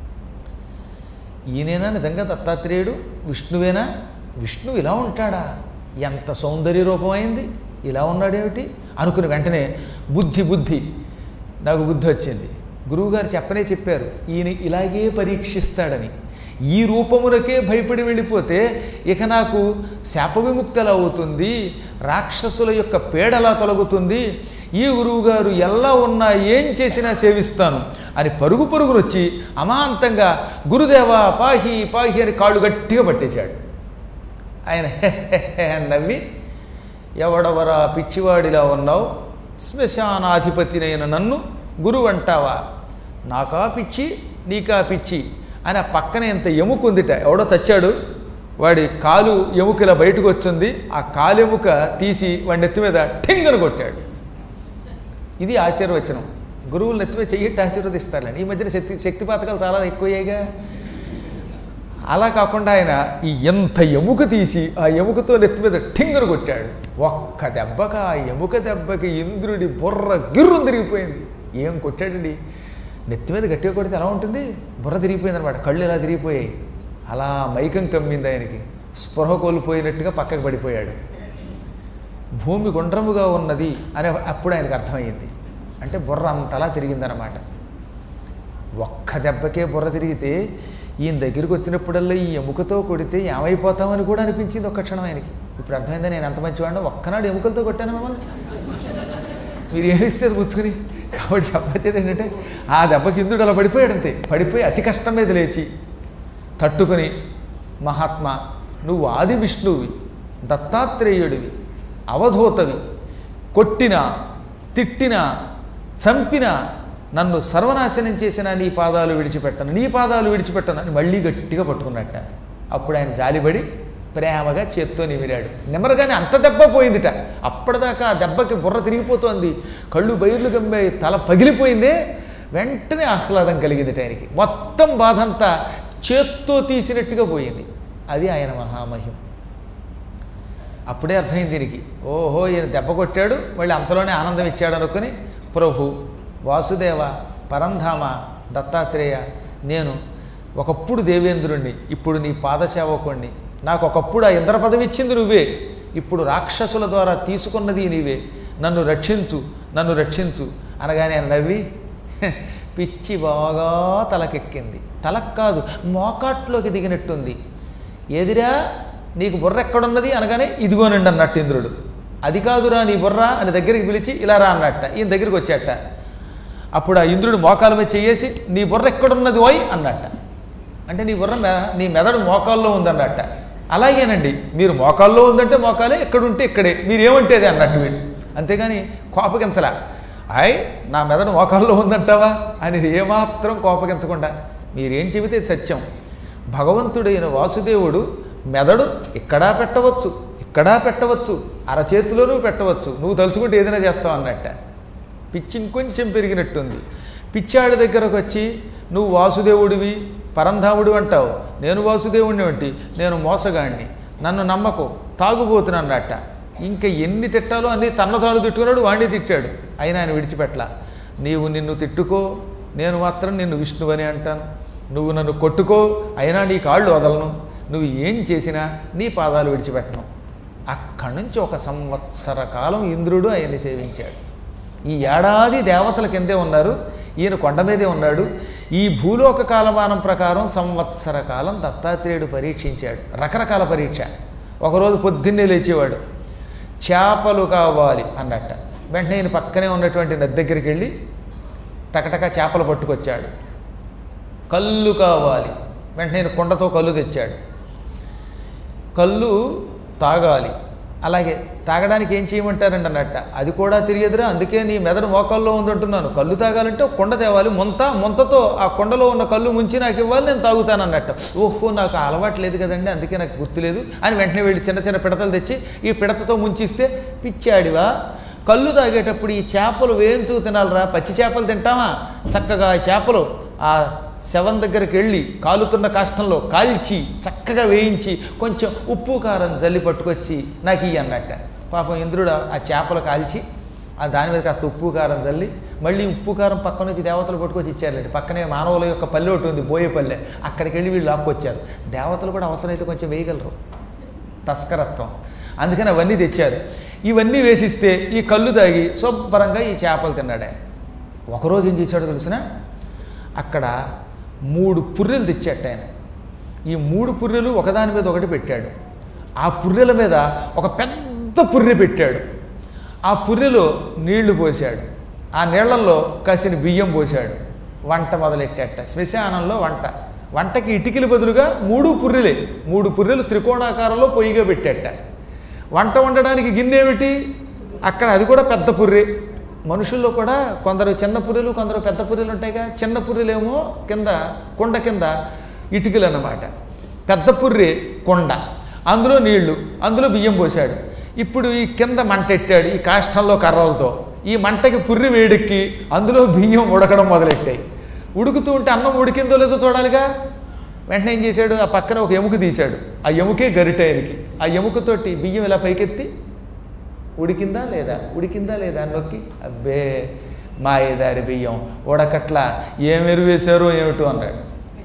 A: ఈయనేనా నిజంగా దత్తాత్రేయుడు విష్ణువేనా విష్ణువు ఇలా ఉంటాడా ఎంత సౌందర్య రూపమైంది ఇలా ఉన్నాడేమిటి అనుకుని వెంటనే బుద్ధి బుద్ధి నాకు బుద్ధి వచ్చింది గురువుగారు చెప్పనే చెప్పారు ఈయన ఇలాగే పరీక్షిస్తాడని ఈ రూపమునకే భయపడి వెళ్ళిపోతే ఇక నాకు శాప విముక్తి ఎలా అవుతుంది రాక్షసుల యొక్క పేడలా తొలగుతుంది ఈ గురువుగారు ఎలా ఉన్నా ఏం చేసినా సేవిస్తాను అని పరుగు పరుగును వచ్చి అమాంతంగా గురుదేవా పాహి పాహి అని కాళ్ళు గట్టిగా పట్టేశాడు ఆయన హె హె హె అని నవ్వి ఎవడవరా పిచ్చివాడిలా ఉన్నావు శ్మశానాధిపతినైన నన్ను గురువు అంటావా నాకా పిచ్చి నీకా పిచ్చి అని ఆ పక్కనే ఇంత ఎముకుందిట ఎవడో చచ్చాడు వాడి కాలు ఎముక ఇలా బయటకు వచ్చింది ఆ కాలు ఎముక తీసి వాడి నెత్తి మీద ఠింగను కొట్టాడు ఇది ఆశీర్వచనం గురువులు నెత్తిమే చెయ్యట్టి ఆశీర్వదిస్తారండి ఈ మధ్యన శక్తి శక్తి పాతకాలు చాలా ఎక్కువయ్యాయిగా అలా కాకుండా ఆయన ఈ ఎంత ఎముక తీసి ఆ ఎముకతో నెత్తి మీద ఠింగరు కొట్టాడు ఒక్క దెబ్బక ఆ ఎముక దెబ్బకి ఇంద్రుడి బుర్ర గిర్రం తిరిగిపోయింది ఏం కొట్టాడండి నెత్తి మీద గట్టిగా కొడితే ఎలా ఉంటుంది బుర్ర తిరిగిపోయింది అనమాట కళ్ళు ఎలా తిరిగిపోయాయి అలా మైకం కమ్మింది ఆయనకి స్పృహ కోల్పోయినట్టుగా పక్కకు పడిపోయాడు భూమి గుండ్రముగా ఉన్నది అని అప్పుడు ఆయనకు అర్థమైంది అంటే బుర్ర అంతలా తిరిగిందనమాట ఒక్క దెబ్బకే బుర్ర తిరిగితే ఈయన దగ్గరికి వచ్చినప్పుడల్లా ఈ ఎముకతో కొడితే ఏమైపోతామని కూడా అనిపించింది ఒక్క క్షణం ఆయనకి ఇప్పుడు అర్థమైందా నేను ఎంత మంచివాడినో ఒక్కనాడు ఎముకలతో కొట్టాను మమ్మల్ని మీరు ఏమిస్తే అది పుచ్చుకుని కాబట్టి చెప్పచ్చేది ఏంటంటే ఆ దెబ్బకి ఇంద్రుడు అలా పడిపోయాడు అంతే పడిపోయి అతి కష్టం మీద లేచి తట్టుకుని మహాత్మా నువ్వు ఆది విష్ణువి దత్తాత్రేయుడివి అవధూతవి కొట్టినా తిట్టినా చంపినా నన్ను సర్వనాశనం చేసిన నీ పాదాలు విడిచిపెట్టను నీ పాదాలు విడిచిపెట్టను అని మళ్ళీ గట్టిగా పట్టుకున్నట్ట అప్పుడు ఆయన జాలిపడి ప్రేమగా చేత్తో నిమిరాడు నిమ్మరగానే అంత దెబ్బ పోయిందిట అప్పటిదాకా ఆ దెబ్బకి బుర్ర తిరిగిపోతోంది కళ్ళు బయర్లు గమ్మాయి తల పగిలిపోయిందే వెంటనే ఆహ్లాదం కలిగిందిట ఆయనకి మొత్తం బాధ అంతా చేత్తో తీసినట్టుగా పోయింది అది ఆయన మహామహిం అప్పుడే అర్థమైంది దీనికి ఓహో ఈయన దెబ్బ కొట్టాడు మళ్ళీ అంతలోనే ఆనందం ఇచ్చాడు అనుకుని ప్రభు వాసుదేవ పరంధామ దత్తాత్రేయ నేను ఒకప్పుడు దేవేంద్రుణ్ణి ఇప్పుడు నీ పాదసేవకుణ్ణి నాకు ఒకప్పుడు ఆ ఇంద్ర పదవి ఇచ్చింది నువ్వే ఇప్పుడు రాక్షసుల ద్వారా తీసుకున్నది నీవే నన్ను రక్షించు నన్ను రక్షించు అనగానే ఆయన నవ్వి "హె, పిచ్చి బాగా తలకెక్కింది తలకు కాదు మోకాట్లోకి దిగినట్టుంది ఏదిరా నీకు బుర్ర ఎక్కడున్నది అనగానే ఇదిగోనండి అన్నట్టు ఇంద్రుడు అది కాదురా నీ బుర్ర అని దగ్గరికి పిలిచి ఇలా రా అన్నట్ట ఈయన దగ్గరికి వచ్చాట అప్పుడు ఆ ఇంద్రుడు మోకాల మీద చేసి నీ బుర్ర ఎక్కడున్నది ఓయ్ అన్నట్ట అంటే నీ బుర్ర మె నీ మెదడు మోకాల్లో ఉందన్నట్ట అలాగేనండి మీరు మోకాల్లో ఉందంటే మోకాలే ఎక్కడుంటే ఇక్కడే మీరు ఏమంటే అది అన్నట్టు వీడు అంతేగాని కోపగించలా ఆయ్ నా మెదడు మోకాల్లో ఉందంటావా అనేది ఏమాత్రం కోపగించకుండా మీరేం చెబితే ఇది సత్యం భగవంతుడైన వాసుదేవుడు మెదడు ఇక్కడా పెట్టవచ్చు ఇక్కడా పెట్టవచ్చు అరచేతిలోనూ పెట్టవచ్చు నువ్వు తలుచుకుంటే ఏదైనా చేస్తావు అన్నట్ట పిచ్చి ఇంకొంచెం పెరిగినట్టుంది పిచ్చాడి దగ్గరకు వచ్చి నువ్వు వాసుదేవుడివి పరంధాముడు అంటావు నేను వాసుదేవుడిని వంటి నేను మోసగాడిని నన్ను నమ్మకు తాగుబోతున్నా అన్నట్ట ఇంకా ఎన్ని తిట్టాలో అన్ని తన తాను తిట్టుకున్నాడు వాడిని తిట్టాడు అయినా ఆయన విడిచిపెట్టలా నీవు నిన్ను తిట్టుకో నేను మాత్రం నిన్ను విష్ణువని అంటాను నువ్వు నన్ను కొట్టుకో అయినా నీ కాళ్ళు వదలను నువ్వు ఏం చేసినా నీ పాదాలు విడిచిపెట్టను అక్కడి నుంచి ఒక సంవత్సర కాలం ఇంద్రుడు ఆయన్ని సేవించాడు ఈ ఏడాది దేవతల కిందే ఉన్నారు ఈయన కొండ మీదే ఉన్నాడు ఈ భూలోక కాలమానం ప్రకారం సంవత్సర కాలం దత్తాత్రేయుడు పరీక్షించాడు రకరకాల పరీక్ష ఒకరోజు పొద్దున్నే లేచేవాడు చేపలు కావాలి అన్నట్ట వెంటనే ఈయన పక్కనే ఉన్నటువంటి నది దగ్గరికి వెళ్ళి టకటక చేపలు పట్టుకొచ్చాడు కళ్ళు కావాలి వెంటనే ఈయన కుండతో కళ్ళు తెచ్చాడు కళ్ళు తాగాలి అలాగే తాగడానికి ఏం చేయమంటారండి అన్నట్ట అది కూడా తెలియదురా అందుకే నీ మెదడు మోకాల్లో ఉందంటున్నాను కళ్ళు తాగాలంటే ఒక కొండ తేవాలి ముంత ముంతతో ఆ కొండలో ఉన్న కళ్ళు ముంచి నాకు ఇవ్వాలి నేను తాగుతాను అన్నట్టు ఓహో నాకు ఆ అలవాటు లేదు కదండి అందుకే నాకు గుర్తులేదు అని వెంటనే వెళ్ళి చిన్న చిన్న పిడతలు తెచ్చి ఈ పిడతతో ముంచిస్తే పిచ్చాడివా కళ్ళు తాగేటప్పుడు ఈ చేపలు వేయించు తినాలిరా పచ్చి చేపలు తింటామా చక్కగా ఆ చేపలు ఆ శవం దగ్గరికి వెళ్ళి కాలుతున్న కాష్టంలో కాల్చి చక్కగా వేయించి కొంచెం ఉప్పు కారం జల్లి పట్టుకొచ్చి నాకు ఇయ్యి అన్నట్ట పాపం ఇంద్రుడు ఆ చేపలు కాల్చి ఆ దాని మీద కాస్త ఉప్పు కారం చల్లి మళ్ళీ ఉప్పు కారం పక్క నుంచి దేవతలు పట్టుకొచ్చి ఇచ్చారండి పక్కనే మానవుల యొక్క పల్లె ఒకటి ఉంది బోయేపల్లె అక్కడికి వెళ్ళి వీళ్ళు లాక్కొచ్చారు దేవతలు కూడా అవసరమైతే కొంచెం వేయగలరు తస్కరత్వం అందుకని అవన్నీ తెచ్చారు ఇవన్నీ వేసిస్తే ఈ కళ్ళు తాగి శుభ్రంగా ఈ చేపలు తిన్నాడు ఆయన ఒకరోజు ఏం చేశాడో తెలిసిన అక్కడ మూడు పుర్రెలు తెచ్చాట ఆయన ఈ మూడు పుర్రెలు ఒకదాని మీద ఒకటి పెట్టాడు ఆ పుర్రెల మీద ఒక పెద్ద పుర్రె పెట్టాడు ఆ పుర్రెలో నీళ్లు పోశాడు ఆ నీళ్లలో కాసిన బియ్యం పోశాడు వంట మొదలెట్టాట శ్మశానంలో వంట వంటకి ఇటుకల బదులుగా మూడు పుర్రెలే మూడు పుర్రెలు త్రికోణాకారంలో పొయ్యిగా పెట్టాట వంట వండడానికి గిన్నె ఏమిటి అక్కడ అది కూడా పెద్ద పుర్రె మనుషుల్లో కూడా కొందరు చిన్న పుర్రెలు కొందరు పెద్ద పుర్రెలు ఉంటాయిగా చిన్న పుర్రెలేమో కింద కొండ కింద ఇటుకలు అన్నమాట పెద్ద పుర్రె కొండ అందులో నీళ్లు అందులో బియ్యం పోశాడు ఇప్పుడు ఈ కింద మంట ఎట్టాడు ఈ కాష్టంలో కర్రలతో ఈ మంటకి పుర్రి వేడెక్కి అందులో బియ్యం ఉడకడం మొదలెట్టాయి ఉడుకుతూ ఉంటే అన్నం ఉడికిందో లేదో చూడాలిగా వెంటనే ఏం చేశాడు ఆ పక్కన ఒక ఎముక తీశాడు ఆ ఎముకే గరిటైనకి ఆ ఎముకతోటి బియ్యం ఇలా పైకెత్తి ఉడికిందా లేదా ఉడికిందా లేదా అని నొక్కి అబ్బే మాయేదారి బియ్యం ఉడకట్లా ఏం ఎరువేశారో ఏమిటో అన్నాడు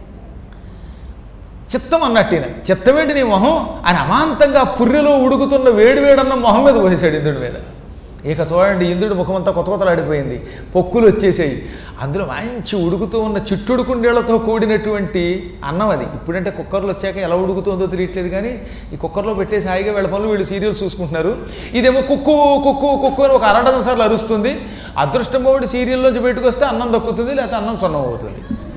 A: చిత్తం అన్నట్టు ఈయన చిత్తమేంటి నీ మొహం అని అమాంతంగా పుర్రెలో ఉడుకుతున్న వేడివేడన్న మొహం మీద పోసేశాడు ఇంద్రుడి మీద ఇక చూడండి ఇంద్రుడి ముఖమంతా కొత్త కొత్తలాడిపోయింది పొక్కులు వచ్చేసాయి అందులో మంచి ఉడుకుతూ ఉన్న చిట్టుడుకుండేళ్లతో కూడినటువంటి అన్నం అది ఇప్పుడంటే కుక్కర్లు వచ్చాక ఎలా ఉడుకుతుందో తెలియట్లేదు కానీ ఈ కుక్కర్లో పెట్టేసి హాయిగా వీళ్ళ పనులు వీళ్ళు సీరియల్స్ చూసుకుంటున్నారు ఇదేమో కుక్కు కుక్కు కుక్కు అని ఒక అరడజన సార్లు అరుస్తుంది అదృష్టం పోటీ సీరియల్లోంచి బయటకు వస్తే అన్నం దక్కుతుంది లేకపోతే అన్నం సొన్నం అవుతుంది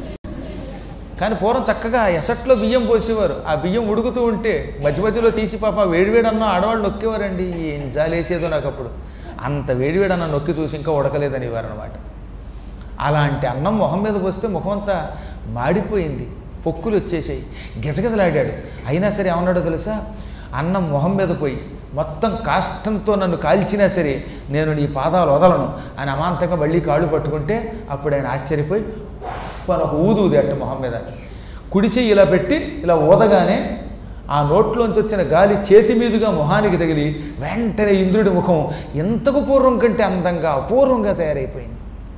A: కానీ పూర్వం చక్కగా ఎసట్లో బియ్యం పోసేవారు ఆ బియ్యం ఉడుకుతూ ఉంటే మధ్య మధ్యలో తీసి పాప వేడివేడి అన్నం ఆడవాళ్ళు నొక్కేవారండి ఏం జాలేసేదో నాకు అప్పుడు అంత వేడివేడి అన్నం నొక్కి చూసి ఇంకా ఉడకలేదని అనమాట అలాంటి అన్నం మొహం మీద పోస్తే ముఖం అంతా మాడిపోయింది పొక్కులు వచ్చేసాయి గిజగిజలాడాడు అయినా సరే ఏమన్నాడో తెలుసా అన్నం మొహం మీద పోయి మొత్తం కాష్టంతో నన్ను కాల్చినా సరే నేను నీ పాదాలు వదలను అని అమాంతంగా మళ్ళీ కాళ్ళు పట్టుకుంటే అప్పుడు ఆయన ఆశ్చర్యపోయి ఉఫ్ అని ఒక ఊదు ఊదేట మొహం మీద కుడి చెయ్యి ఇలా పెట్టి ఇలా ఊదగానే ఆ నోట్లోంచి వచ్చిన గాలి చేతి మీదుగా మొహానికి తగిలి వెంటనే ఇంద్రుడి ముఖం ఎంతకు పూర్వం కంటే అందంగా అపూర్వంగా తయారైపోయింది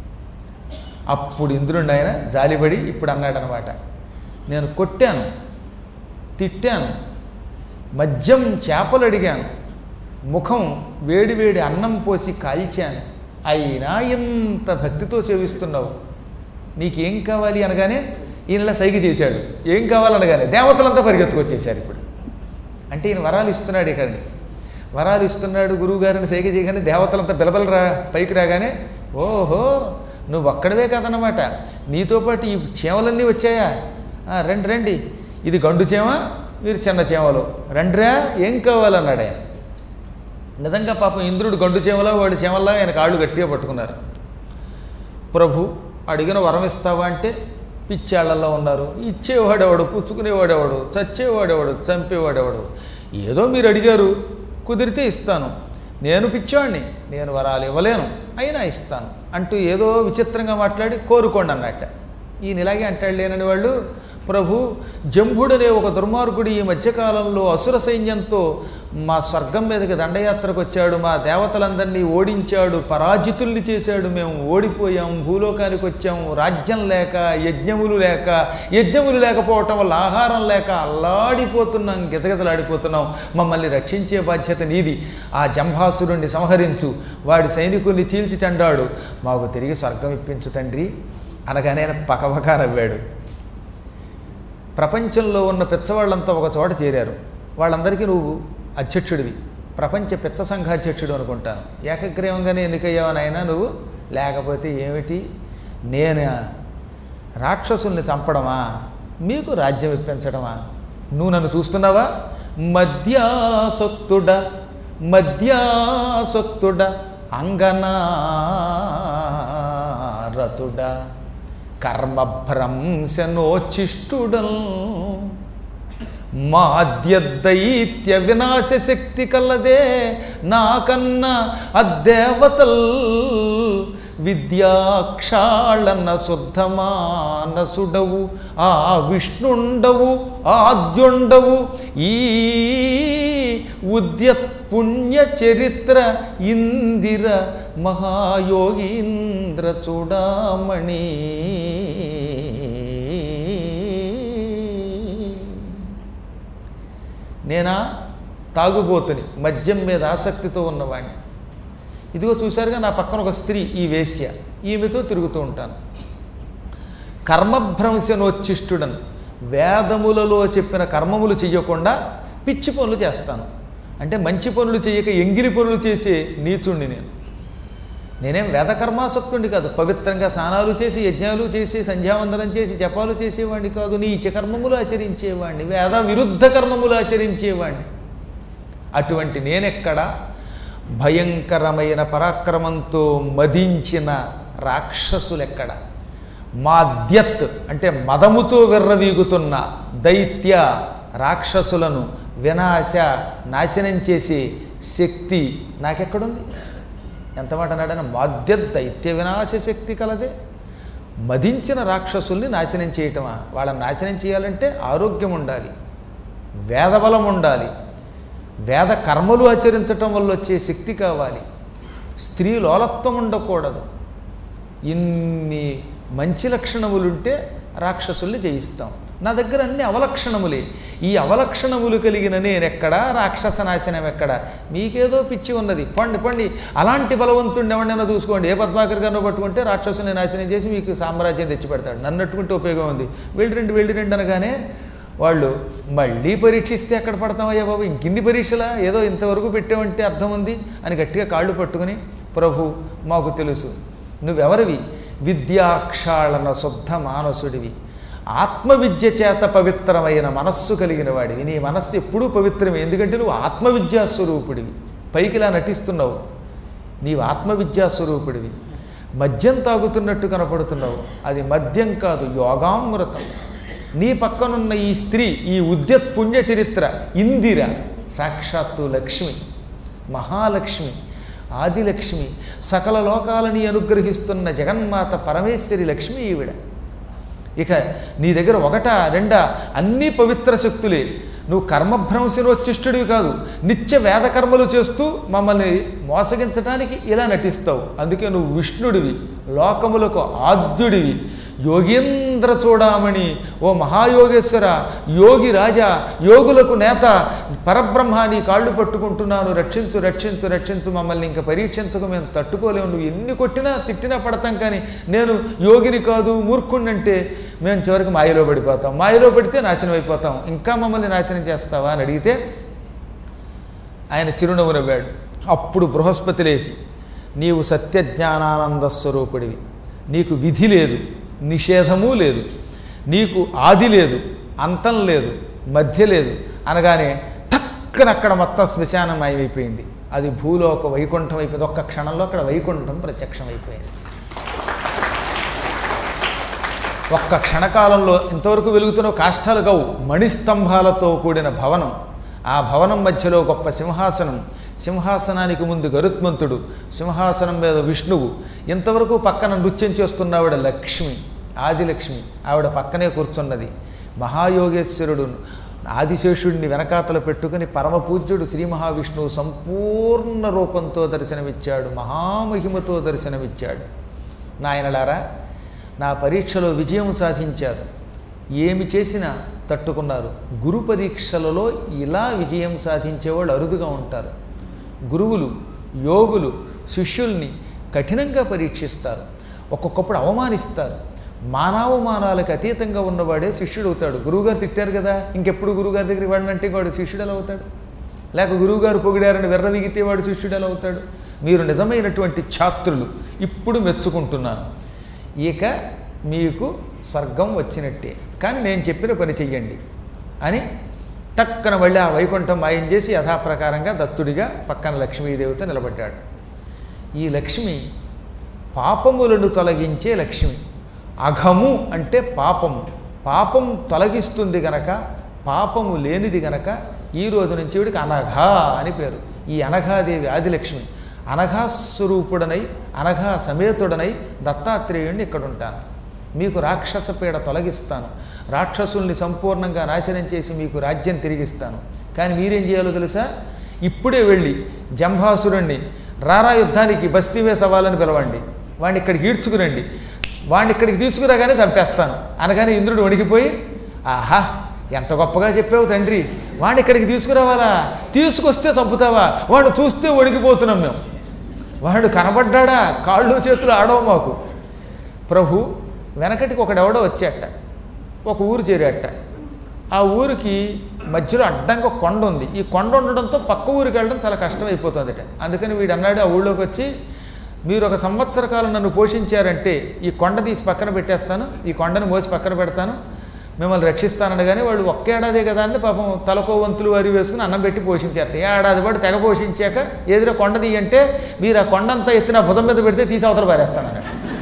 A: అప్పుడు ఇంద్రుడిని ఆయన జాలిపడి ఇప్పుడు అన్నాడనమాట నేను కొట్టాను తిట్టాను మద్యం చేపలు అడిగాను ముఖం వేడి వేడి అన్నం పోసి కాల్చాను అయినా ఎంత భక్తితో సేవిస్తున్నావు నీకేం కావాలి అనగానే ఈయనలా సైగ చేశాడు ఏం కావాలనగానే దేవతలంతా పరిగెత్తుకొచ్చేశారు ఇప్పుడు అంటే ఈయన వరాలు ఇస్తున్నాడు ఇక్కడిని వరాలు ఇస్తున్నాడు గురువుగారిని సైగ చేయగానే దేవతలంతా బిలబల రా పైకి రాగానే ఓహో నువ్వు ఒక్కడవే కాదనమాట నీతో పాటు ఈ చేమలన్నీ వచ్చాయా "ఆ, రండి రండి ఇది గండు చేమ మీరు చిన్న చేమలు రండిరా ఏం కావాలన్నాడు ఆయన నిజంగా పాపం ఇంద్రుడు గండు చేమలా వాడు చేమల్లా ఆయన కాళ్ళు గట్టిగా పట్టుకున్నారు ప్రభు అడిగిన వరం ఇస్తావా అంటే పిచ్చాళ్ళల్లో ఉన్నారు ఇచ్చేవాడెవడు పుచ్చుకునేవాడెవడు చచ్చేవాడెవడు చంపేవాడెవడు ఏదో మీరు అడిగారు కుదిరితే ఇస్తాను నేను పిచ్చాడిని నేను వరాలు ఇవ్వలేను అయినా ఇస్తాను అంటూ ఏదో విచిత్రంగా మాట్లాడి కోరుకోండి అన్నట్ట ఈయన ఇలాగే అంటాడు లేనని వాళ్ళు ప్రభు జంభుడనే ఒక దుర్మార్గుడు ఈ మధ్యకాలంలో అసుర సైన్యంతో మా స్వర్గం మీదకి దండయాత్రకు వచ్చాడు మా దేవతలందరినీ ఓడించాడు పరాజితుల్ని చేశాడు మేము ఓడిపోయాం భూలోకానికి వచ్చాము రాజ్యం లేక యజ్ఞములు లేక యజ్ఞములు లేకపోవటం వల్ల ఆహారం లేక అల్లాడిపోతున్నాం గిజగిజలాడిపోతున్నాం మమ్మల్ని రక్షించే బాధ్యత నీది ఆ జంభాసురుణ్ణి సంహరించు వాడి సైనికుల్ని చీల్చి చెండాడు మాకు తిరిగి స్వర్గం ఇప్పించు తండ్రి అనగానే ఆయన పకపక నవ్వాడు ప్రపంచంలో ఉన్న పిచ్చవాళ్ళంతా ఒక చోట చేరారు వాళ్ళందరికీ నువ్వు అధ్యక్షుడివి ప్రపంచ పిచ్చ సంఘాధ్యక్షుడు అనుకుంటాను ఏకగ్రీవంగానే ఎన్నికయ్యావనైనా నువ్వు లేకపోతే ఏమిటి నేను రాక్షసుల్ని చంపడమా మీకు రాజ్యం ఇప్పించడమా నువ్వు నన్ను చూస్తున్నావా మద్యాసక్తుడ మద్యాసక్తుడ అంగనారతుడ కర్మభ్రంశనోచిష్టుడల్ మాద్యదైత్య వినాశ శక్తి కలదే నాకన్న అద్దేవతల్ విద్యాక్షాళన శుద్ధమానసుడవు ఆ విష్ణుండవు ఆద్యుండవు ఈ ఉద్యత్ పుణ్య చరిత్ర ఇందిర మహాయోగీంద్ర చూడామణి నేనా తాగుబోతుని మద్యం మీద ఆసక్తితో ఉన్నవాడిని ఇదిగో చూశారుగా నా పక్కన ఒక స్త్రీ ఈ వేశ్య ఈమెతో తిరుగుతూ ఉంటాను కర్మభ్రంశనోచ్చిష్టుడను వేదములలో చెప్పిన కర్మములు చెయ్యకుండా పిచ్చి పనులు చేస్తాను అంటే మంచి పనులు చేయక ఎంగిలి పనులు చేసే నీచుణ్ణి నేను నేనేం వేదకర్మాసక్తుడిని కాదు పవిత్రంగా స్నానాలు చేసి యజ్ఞాలు చేసి సంధ్యావందనం చేసి జపాలు చేసేవాడిని కాదు నీచ కర్మములు ఆచరించేవాడిని వేద విరుద్ధ కర్మములు ఆచరించేవాడిని అటువంటి నేనెక్కడ భయంకరమైన పరాక్రమంతో మదించిన రాక్షసులెక్కడ మాద్యత్ అంటే మదముతో విర్రవీగుతున్న దైత్య రాక్షసులను వినాశ నాశనం చేసే శక్తి నాకెక్కడుంది ఎంత మాట అన్నాడని మాద్యత్ దైత్య వినాశ శక్తి కలదే మదించిన రాక్షసుల్ని నాశనం చేయటమా వాళ్ళని నాశనం చేయాలంటే ఆరోగ్యం ఉండాలి వేదబలం ఉండాలి వేద కర్మలు ఆచరించటం వల్ల వచ్చే శక్తి కావాలి స్త్రీ లోలత్వం ఉండకూడదు ఇన్ని మంచి లక్షణములుంటే రాక్షసుల్ని జయిస్తాం నా దగ్గర అన్ని అవలక్షణములే ఈ అవలక్షణములు కలిగిన నేనెక్కడా రాక్షస నాశనం ఎక్కడ మీకేదో పిచ్చి ఉన్నది పండి పండి అలాంటి బలవంతుడిని ఎవరినైనా చూసుకోండి ఏ పద్మాకర్ గారినో పట్టుకుంటే రాక్షసుని నాశనం చేసి మీకు సామ్రాజ్యం తెచ్చిపెడతాడు నన్ను అట్టుకుంటే ఉపయోగం ఉంది వెళ్ళి రండి వెళ్ళి రండి అనగానే వాళ్ళు మళ్ళీ పరీక్షిస్తే ఎక్కడ పడతామయ్యా బాబు ఇంకిన్ని పరీక్షలా ఏదో ఇంతవరకు పెట్టామంటే అర్థం ఉంది అని గట్టిగా కాళ్ళు పట్టుకుని ప్రభు మాకు తెలుసు నువ్వెవరివి విద్యాక్షాళన శుద్ధ మానసుడివి ఆత్మవిద్య చేత పవిత్రమైన మనస్సు కలిగిన వాడివి నీ మనస్సు ఎప్పుడూ పవిత్రమే ఎందుకంటే నువ్వు ఆత్మవిద్యా స్వరూపుడివి పైకిలా నటిస్తున్నావు నీవు ఆత్మవిద్యా స్వరూపుడివి మద్యం తాగుతున్నట్టు కనపడుతున్నావు అది మద్యం కాదు యోగామృతం నీ పక్కనున్న ఈ స్త్రీ ఈ ఉద్యత్ పుణ్య చరిత్ర ఇందిర సాక్షాత్తు లక్ష్మి మహాలక్ష్మి ఆదిలక్ష్మి సకల లోకాలని అనుగ్రహిస్తున్న జగన్మాత పరమేశ్వరి లక్ష్మి ఈవిడ ఇక నీ దగ్గర ఒకట రెండా అన్నీ పవిత్ర శక్తులే నువ్వు కర్మభ్రంశనోచ్చిష్టుడివి కాదు నిత్య వేద కర్మలు చేస్తూ మమ్మల్ని మోసగించడానికి ఇలా నటిస్తావు అందుకే నువ్వు విష్ణుడివి లోకములకు ఆద్యుడివి యోగీంద్ర చూడామణి ఓ మహాయోగేశ్వర యోగి రాజా యోగులకు నేత పరబ్రహ్మ నీ కాళ్ళు పట్టుకుంటున్నాను రక్షించు రక్షించు రక్షించు మమ్మల్ని ఇంకా పరీక్షించకు మేము తట్టుకోలేము నువ్వు ఎన్ని కొట్టినా తిట్టినా పడతాం కానీ నేను యోగిని కాదు మూర్ఖుణ్ణంటే మేము చివరికి మాయలో పడిపోతాం మాయలో పడితే నాశనం అయిపోతాం ఇంకా మమ్మల్ని నాశనం చేస్తావా అని అడిగితే ఆయన చిరునవ్వు నవ్వాడు అప్పుడు బృహస్పతి లేచి నీవు సత్యజ్ఞానానంద స్వరూపుడివి నీకు విధి లేదు నిషేధము లేదు నీకు ఆది లేదు అంతం లేదు మధ్య లేదు అనగానే టక్కన అక్కడ మొత్తం శ్మశానం అయిపోయింది అది భూలోక వైకుంఠం అయిపోయింది ఒక్క క్షణంలో అక్కడ వైకుంఠం ప్రత్యక్షం అయిపోయింది ఒక్క క్షణకాలంలో ఇంతవరకు వెలుగుతున్న కాష్టాలు గవు మణిస్తంభాలతో కూడిన భవనం ఆ భవనం మధ్యలో గొప్ప సింహాసనం సింహాసనానికి ముందు గరుత్మంతుడు సింహాసనం మీద విష్ణువు ఇంతవరకు పక్కన నృత్యం చేస్తున్న ఆవిడ లక్ష్మి ఆదిలక్ష్మి ఆవిడ పక్కనే కూర్చున్నది మహాయోగేశ్వరుడు ఆదిశేషుడిని వెనకాతల పెట్టుకుని పరమపూజ్యుడు శ్రీ మహావిష్ణువు సంపూర్ణ రూపంతో దర్శనమిచ్చాడు మహామహిమతో దర్శనమిచ్చాడు నాయనలారా నా పరీక్షలో విజయం సాధించారు ఏమి చేసినా తట్టుకున్నారు గురు పరీక్షలలో ఇలా విజయం సాధించేవాళ్ళు అరుదుగా ఉంటారు గురువులు యోగులు శిష్యుల్ని కఠినంగా పరీక్షిస్తారు ఒక్కొక్కప్పుడు అవమానిస్తారు మానవమానాలకు అతీతంగా ఉన్నవాడే శిష్యుడు అవుతాడు గురువుగారు తిట్టారు కదా ఇంకెప్పుడు గురువుగారి దగ్గరికి వాడినంటే వాడు శిష్యుడు ఎలా అవుతాడు లేక గురువుగారు పొగిడారని వెర్రవిగితే వాడు శిష్యుడు ఎలా అవుతాడు మీరు నిజమైనటువంటి ఛాత్రులు ఇప్పుడు మెచ్చుకుంటున్నాను ఇక మీకు స్వర్గం వచ్చినట్టే కానీ నేను చెప్పిన పని చెయ్యండి అని టక్కన మళ్ళీ ఆ వైకుంఠం మాయం చేసి యథాప్రకారంగా దత్తుడిగా పక్కన లక్ష్మీదేవితో నిలబడ్డాడు ఈ లక్ష్మి పాపములను తొలగించే లక్ష్మి అఘము అంటే పాపము పాపం తొలగిస్తుంది గనక పాపము లేనిది గనక ఈ రోజు నుంచి వీడికి అనఘ అని పేరు ఈ అనఘాదేవి ఆదిలక్ష్మి అనఘా స్వరూపుడనై అనఘా సమేతుడనై దత్తాత్రేయుణ్ణి ఇక్కడ ఉంటాను మీకు రాక్షస పీడ తొలగిస్తాను రాక్షసుల్ని సంపూర్ణంగా నాశనం చేసి మీకు రాజ్యం తిరిగిస్తాను కానీ మీరేం చేయాలో తెలుసా ఇప్పుడే వెళ్ళి జంభాసురుణ్ణి రారా యుద్ధానికి బస్తీవే సవాలని పిలవండి వాడిని ఇక్కడికి ఈడ్చుకురండి వాడిని ఇక్కడికి తీసుకురాగానే చంపేస్తాను అనగానే ఇంద్రుడు వణికిపోయి ఆహా ఎంత గొప్పగా చెప్పావు తండ్రి వాడిని ఇక్కడికి తీసుకురావాలా తీసుకొస్తే చంపుతావా వాడు చూస్తే వణికిపోతున్నాం మేము వాడు కనబడ్డాడా కాళ్ళు చేతులు ఆడవు మాకు ప్రభు వెనకటికి ఒకడెవడో వచ్చేట ఒక ఊరు చేరేట ఆ ఊరికి మధ్యలో అడ్డంగా ఒక కొండ ఉంది ఈ కొండ ఉండడంతో పక్క ఊరికి వెళ్ళడం చాలా కష్టమైపోతుందట అందుకని వీడు అన్నాడు ఆ ఊళ్ళోకి వచ్చి మీరు ఒక సంవత్సర కాలం నన్ను పోషించారంటే ఈ కొండ తీసి పక్కన పెట్టేస్తాను ఈ కొండను మోసి పక్కన పెడతాను మిమ్మల్ని రక్షిస్తానని కానీ వాళ్ళు ఒక్కేడాదే కదా అని పాపం తలకో వంతులు వారి వేసుకుని అన్నం పెట్టి పోషించారట ఏడాది పాటు తెగ పోషించాక ఏదైనా కొండ తీయంటే మీరు ఆ కొండంతా ఎత్తిన భుజం మీద పెడితే తీసి అవతల పారేస్తానన్నాడు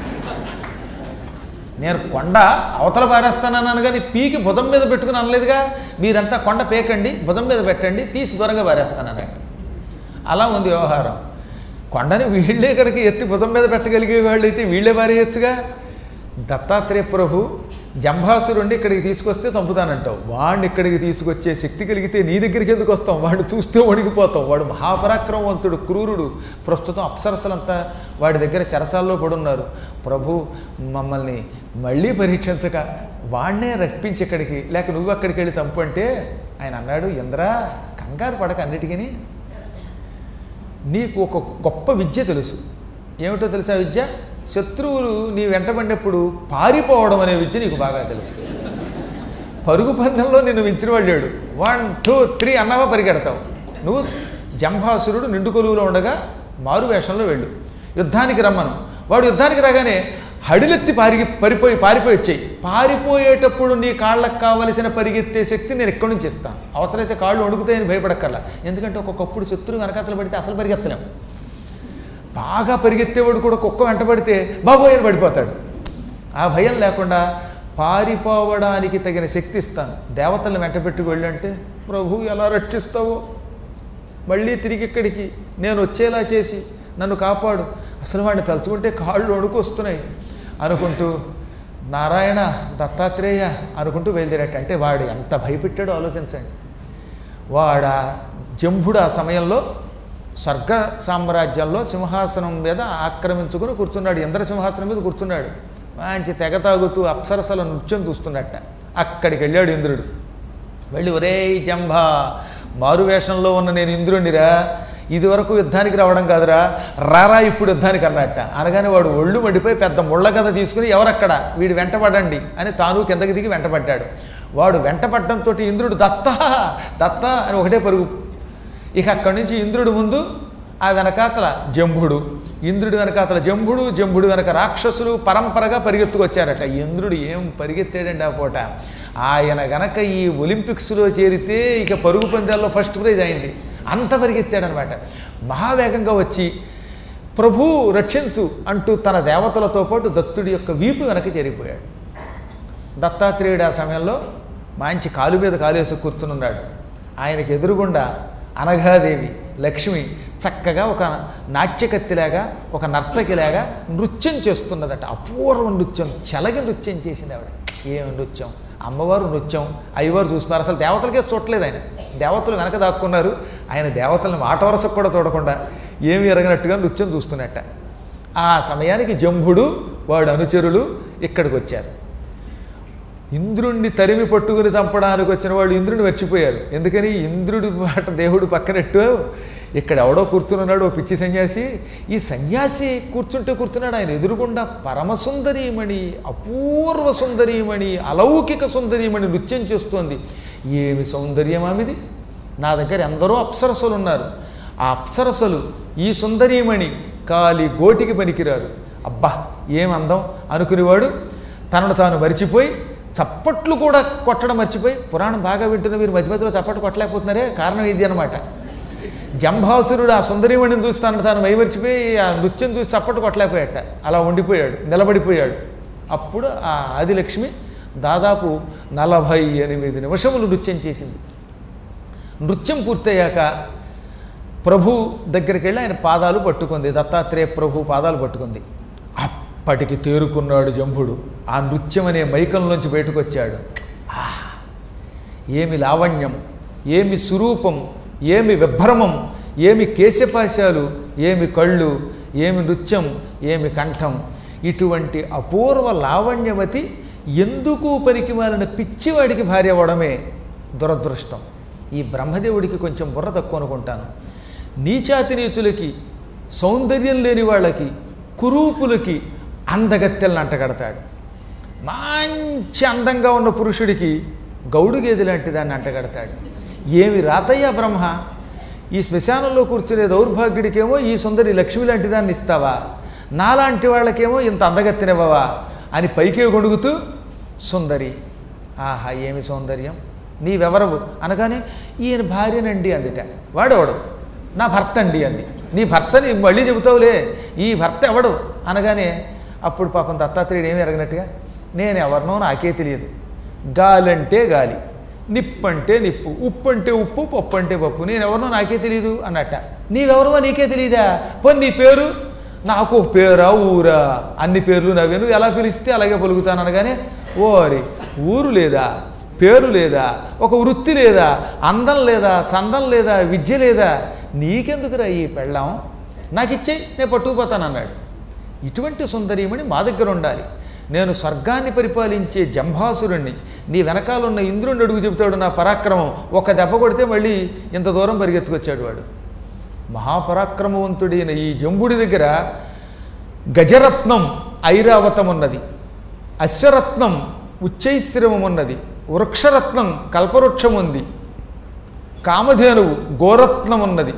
A: నేను కొండ అవతల పారేస్తానన్నాను కానీ పీకి భుజం మీద పెట్టుకుని అనలేదుగా మీరంతా కొండ పేకండి భుజం మీద పెట్టండి తీసి దూరంగా పారేస్తానన్నాడు అలా ఉంది వ్యవహారం కొండని వీళ్ళే కనుక ఎత్తి భుజం మీద పెట్టగలిగే వాళ్ళు అయితే వీళ్ళే పారేయచ్చుగా దత్తాత్రేయ ప్రభు జంభాసురుణ్ణి ఇక్కడికి తీసుకొస్తే చంపుతానంటావు వాడిని ఇక్కడికి తీసుకొచ్చే శక్తి కలిగితే నీ దగ్గరికి ఎందుకు వస్తాం వాడిని చూస్తే వణికిపోతాం వాడు మహాపరాక్రమవంతుడు క్రూరుడు ప్రస్తుతం అప్సరసలంతా వాడి దగ్గర చెరసాల్లో పడున్నారు ప్రభు మమ్మల్ని మళ్ళీ పరీక్షించక వాడినే రప్పించి ఇక్కడికి లేక నువ్వు అక్కడికి వెళ్ళి చంపు అంటే ఆయన అన్నాడు ఇంద్రా కంగారు పడక అన్నిటికీ నీకు ఒక గొప్ప విద్య తెలుసు ఏమిటో తెలుసా విద్య శత్రువులు నీ వెంటబడినప్పుడు పారిపోవడం అనే విద్య నీకు బాగా తెలుసు పరుగు పందెంలో నిన్ను మించిన వాడు లేడు వన్ టూ త్రీ అన్నవా పరిగెడతావు నువ్వు జంభాసురుడు నిండు కొలువులో ఉండగా మారు వేషంలో వెళ్ళు యుద్ధానికి రమ్మను వాడు యుద్ధానికి రాగానే హడిలెత్తి పారి పరిపోయి పారిపోయి వచ్చాయి పారిపోయేటప్పుడు నీ కాళ్ళకు కావలసిన పరిగెత్తే శక్తి నేను ఎక్కడి నుంచి ఇస్తాను అవసరమైతే కాళ్ళు వణుకుతాయని భయపడక్కర్లా ఎందుకంటే ఒక్కొక్కప్పుడు శత్రువు వెనకాతలు పడితే అసలు పరిగెత్తలేం బాగా పరిగెత్తేవాడు కూడా కుక్క వెంటబడితే బాబోయ్ అని పడిపోతాడు ఆ భయం లేకుండా పారిపోవడానికి తగిన శక్తి ఇస్తాను దేవతలను వెంటబెట్టుకు వెళ్ళంటే ప్రభు ఎలా రక్షిస్తావో మళ్ళీ తిరిగి ఇక్కడికి నేను వచ్చేలా చేసి నన్ను కాపాడు అసలు వాడిని తలుచుకుంటే కాళ్ళు వణుకు వస్తున్నాయి అనుకుంటూ నారాయణ దత్తాత్రేయ అనుకుంటూ బయలుదేరాట అంటే వాడు ఎంత భయపెట్టాడో ఆలోచించండి వాడ జంభుడు ఆ సమయంలో స్వర్గ సామ్రాజ్యంలో సింహాసనం మీద ఆక్రమించుకుని కూర్చున్నాడు ఇంద్ర సింహాసనం మీద కూర్చున్నాడు మంచి తెగ తాగుతూ అప్సరసల నృత్యం చూస్తున్నట్ట అక్కడికి వెళ్ళాడు ఇంద్రుడు వెళ్ళి ఒరే జంభ మారువేషంలో ఉన్న నేను ఇంద్రుడినిరా ఇది వరకు యుద్ధానికి రావడం కాదురా రారా ఇప్పుడు యుద్ధానికి అన్నట్ట అనగానే వాడు ఒళ్ళు మండిపోయి పెద్ద ముళ్ళ కథ తీసుకుని ఎవరక్కడ వీడు వెంటపడండి అని తాను కిందకి దిగి వెంటపడ్డాడు వాడు వెంటపడడంతో ఇంద్రుడు దత్త దత్త అని ఒకటే పరుగు ఇక అక్కడి నుంచి ఇంద్రుడు ముందు ఆ వెనకాతల జంభుడు ఇంద్రుడి వెనకాతల జంభుడు జంభుడు వెనక రాక్షసులు పరంపరగా పరిగెత్తుకొచ్చారట ఇంద్రుడు ఏం పరిగెత్తాడండి ఆ పూట ఆయన గనక ఈ ఒలింపిక్స్లో చేరితే ఇక పరుగు పందాల్లో ఫస్ట్ ప్రైజ్ అయింది అంత పరిగెత్తాడనమాట మహావేగంగా వచ్చి ప్రభు రక్షించు అంటూ తన దేవతలతో పాటు దత్తుడి యొక్క వీపు వెనక చేరిపోయాడు దత్తాత్రేయుడు ఆ సమయంలో మంచి కాలు మీద కాలేసి కూర్చునున్నాడు ఆయనకి ఎదురుగుండా అనఘాదేవి లక్ష్మి చక్కగా ఒక నాట్యకత్తిలాగా ఒక నర్తకిలాగా నృత్యం చేస్తున్నదట అపూర్వ నృత్యం చెలగి నృత్యం చేసింది ఆవిడ ఏం నృత్యం అమ్మవారు నృత్యం అయ్యవారు చూస్తున్నారు అసలు దేవతలకే చూడలేదు ఆయన దేవతలు వెనక దాక్కున్నారు ఆయన దేవతలను మాట వరసకు కూడా చూడకుండా ఏమి ఎరగనట్టుగా నృత్యం చూస్తున్నట్ట ఆ సమయానికి జంభుడు వాడు అనుచరులు ఇక్కడికి వచ్చారు ఇంద్రుణ్ణి తరిమి పట్టుకుని చంపడానికి వచ్చిన వాళ్ళు ఇంద్రుని మర్చిపోయారు ఎందుకని ఇంద్రుడి మాట దేవుడు పక్కనట్టు ఇక్కడ ఎవడో కూర్చున్నాడు ఓ పిచ్చి సన్యాసి ఈ సన్యాసి కూర్చుంటే కూర్చున్నాడు ఆయన ఎదురుగుండా పరమసుందరీమణి అపూర్వ సుందరీమణి అలౌకిక సుందరీమణి నృత్యం చేస్తోంది ఏమి సౌందర్యం ఆమెది నా దగ్గర ఎందరో అప్సరసలు ఉన్నారు ఆ అప్సరసలు ఈ సుందరీమణి కాలి గోటికి పనికిరారు అబ్బా ఏం అందం అనుకునేవాడు తనను తాను మరిచిపోయి చప్పట్లు కూడా కొట్టడం మర్చిపోయి పురాణం బాగా వింటున్న మీరు మధ్య మధ్యలో చప్పట్లు కొట్టలేకపోతున్నారే కారణం ఇది అనమాట జంభాసురుడు ఆ సుందరీమణిని చూసి తను తాను మైమరిచిపోయి ఆ నృత్యం చూసి చప్పట్లు కొట్టలేకపోయాట అలా ఉండిపోయాడు నిలబడిపోయాడు అప్పుడు ఆ ఆదిలక్ష్మి దాదాపు నలభై ఎనిమిది నిమిషములు నృత్యం చేసింది నృత్యం పూర్తయ్యాక ప్రభు దగ్గరికి వెళ్ళి ఆయన పాదాలు పట్టుకుంది దత్తాత్రేయ ప్రభు పాదాలు పట్టుకుంది అప్పటికి తేరుకున్నాడు జంభుడు ఆ నృత్యం అనే మైకంలోంచి బయటకు వచ్చాడు ఆహ్! ఏమి లావణ్యం ఏమి స్వరూపం ఏమి విభ్రమం ఏమి కేశపాశాలు ఏమి కళ్ళు ఏమి నృత్యం ఏమి కంఠం ఇటువంటి అపూర్వ లావణ్యవతి ఎందుకు పనికి మాలిన పిచ్చివాడికి భార్య అవ్వడమే దురదృష్టం ఈ బ్రహ్మదేవుడికి కొంచెం బుర్ర తక్కువ అనుకుంటాను నీచాతి నీచులకి సౌందర్యం లేని వాళ్ళకి కురూపులకి అందగత్తెలను అంటగడతాడు మంచి అందంగా ఉన్న పురుషుడికి గౌడు గేదె లాంటి దాన్ని అంటగడతాడు ఏమి రాతయ్యా బ్రహ్మ ఈ శ్మశానంలో కూర్చునే దౌర్భాగ్యుడికేమో ఈ సుందరి లక్ష్మి లాంటి దాన్ని ఇస్తావా నాలాంటి వాళ్ళకేమో ఇంత అందగత్తెనివ్వవా అని పైకే గొడుగుతూ సుందరి ఆహా ఏమి సౌందర్యం నీవెవరవు అనగానే ఈయన భార్యనండి అందుట వాడెవడు నా భర్త అండి అంది నీ భర్తని మళ్ళీ చెబుతావులే ఈ భర్త ఎవడు అనగానే అప్పుడు పాపం దత్తాత్రేయుడు ఏమి ఎరగనట్టుగా నేను ఎవరినో నాకే తెలియదు గాలంటే గాలి నిప్పు అంటే నిప్పు ఉప్పు అంటే ఉప్పు పప్పు అంటే పప్పు నేను ఎవరినో నాకే తెలియదు అన్నట్ట నీవెవరో నీకే తెలియదా పోనీ నీ పేరు నాకు ఒక పేరా ఊరా అన్ని పేర్లు నవ్వేను ఎలా పిలిస్తే అలాగే పలుకుతాను అనగానే ఓరి ఊరు లేదా పేరు లేదా ఒక వృత్తి లేదా అందం లేదా చందం లేదా విద్య లేదా నీకెందుకురా ఈ పెళ్ళాం నాకు ఇచ్చేయి నేను పట్టుకుపోతాను అన్నాడు ఇటువంటి సుందరీమణి మా దగ్గర ఉండాలి నేను స్వర్గాన్ని పరిపాలించే జంభాసురుణ్ణి నీ వెనకాలన్న ఇంద్రుణ్ణి అడుగు చెబుతాడు నా పరాక్రమం ఒక దెబ్బ కొడితే మళ్ళీ ఇంత దూరం పరిగెత్తుకొచ్చాడు వాడు మహాపరాక్రమవంతుడైన ఈ జంబుడి దగ్గర గజరత్నం ఐరావతం ఉన్నది అశ్వరత్నం ఉచ్చైశ్రమం ఉన్నది వృక్షరత్నం కల్పవృక్షం ఉంది కామధేనువు గోరత్నం ఉన్నది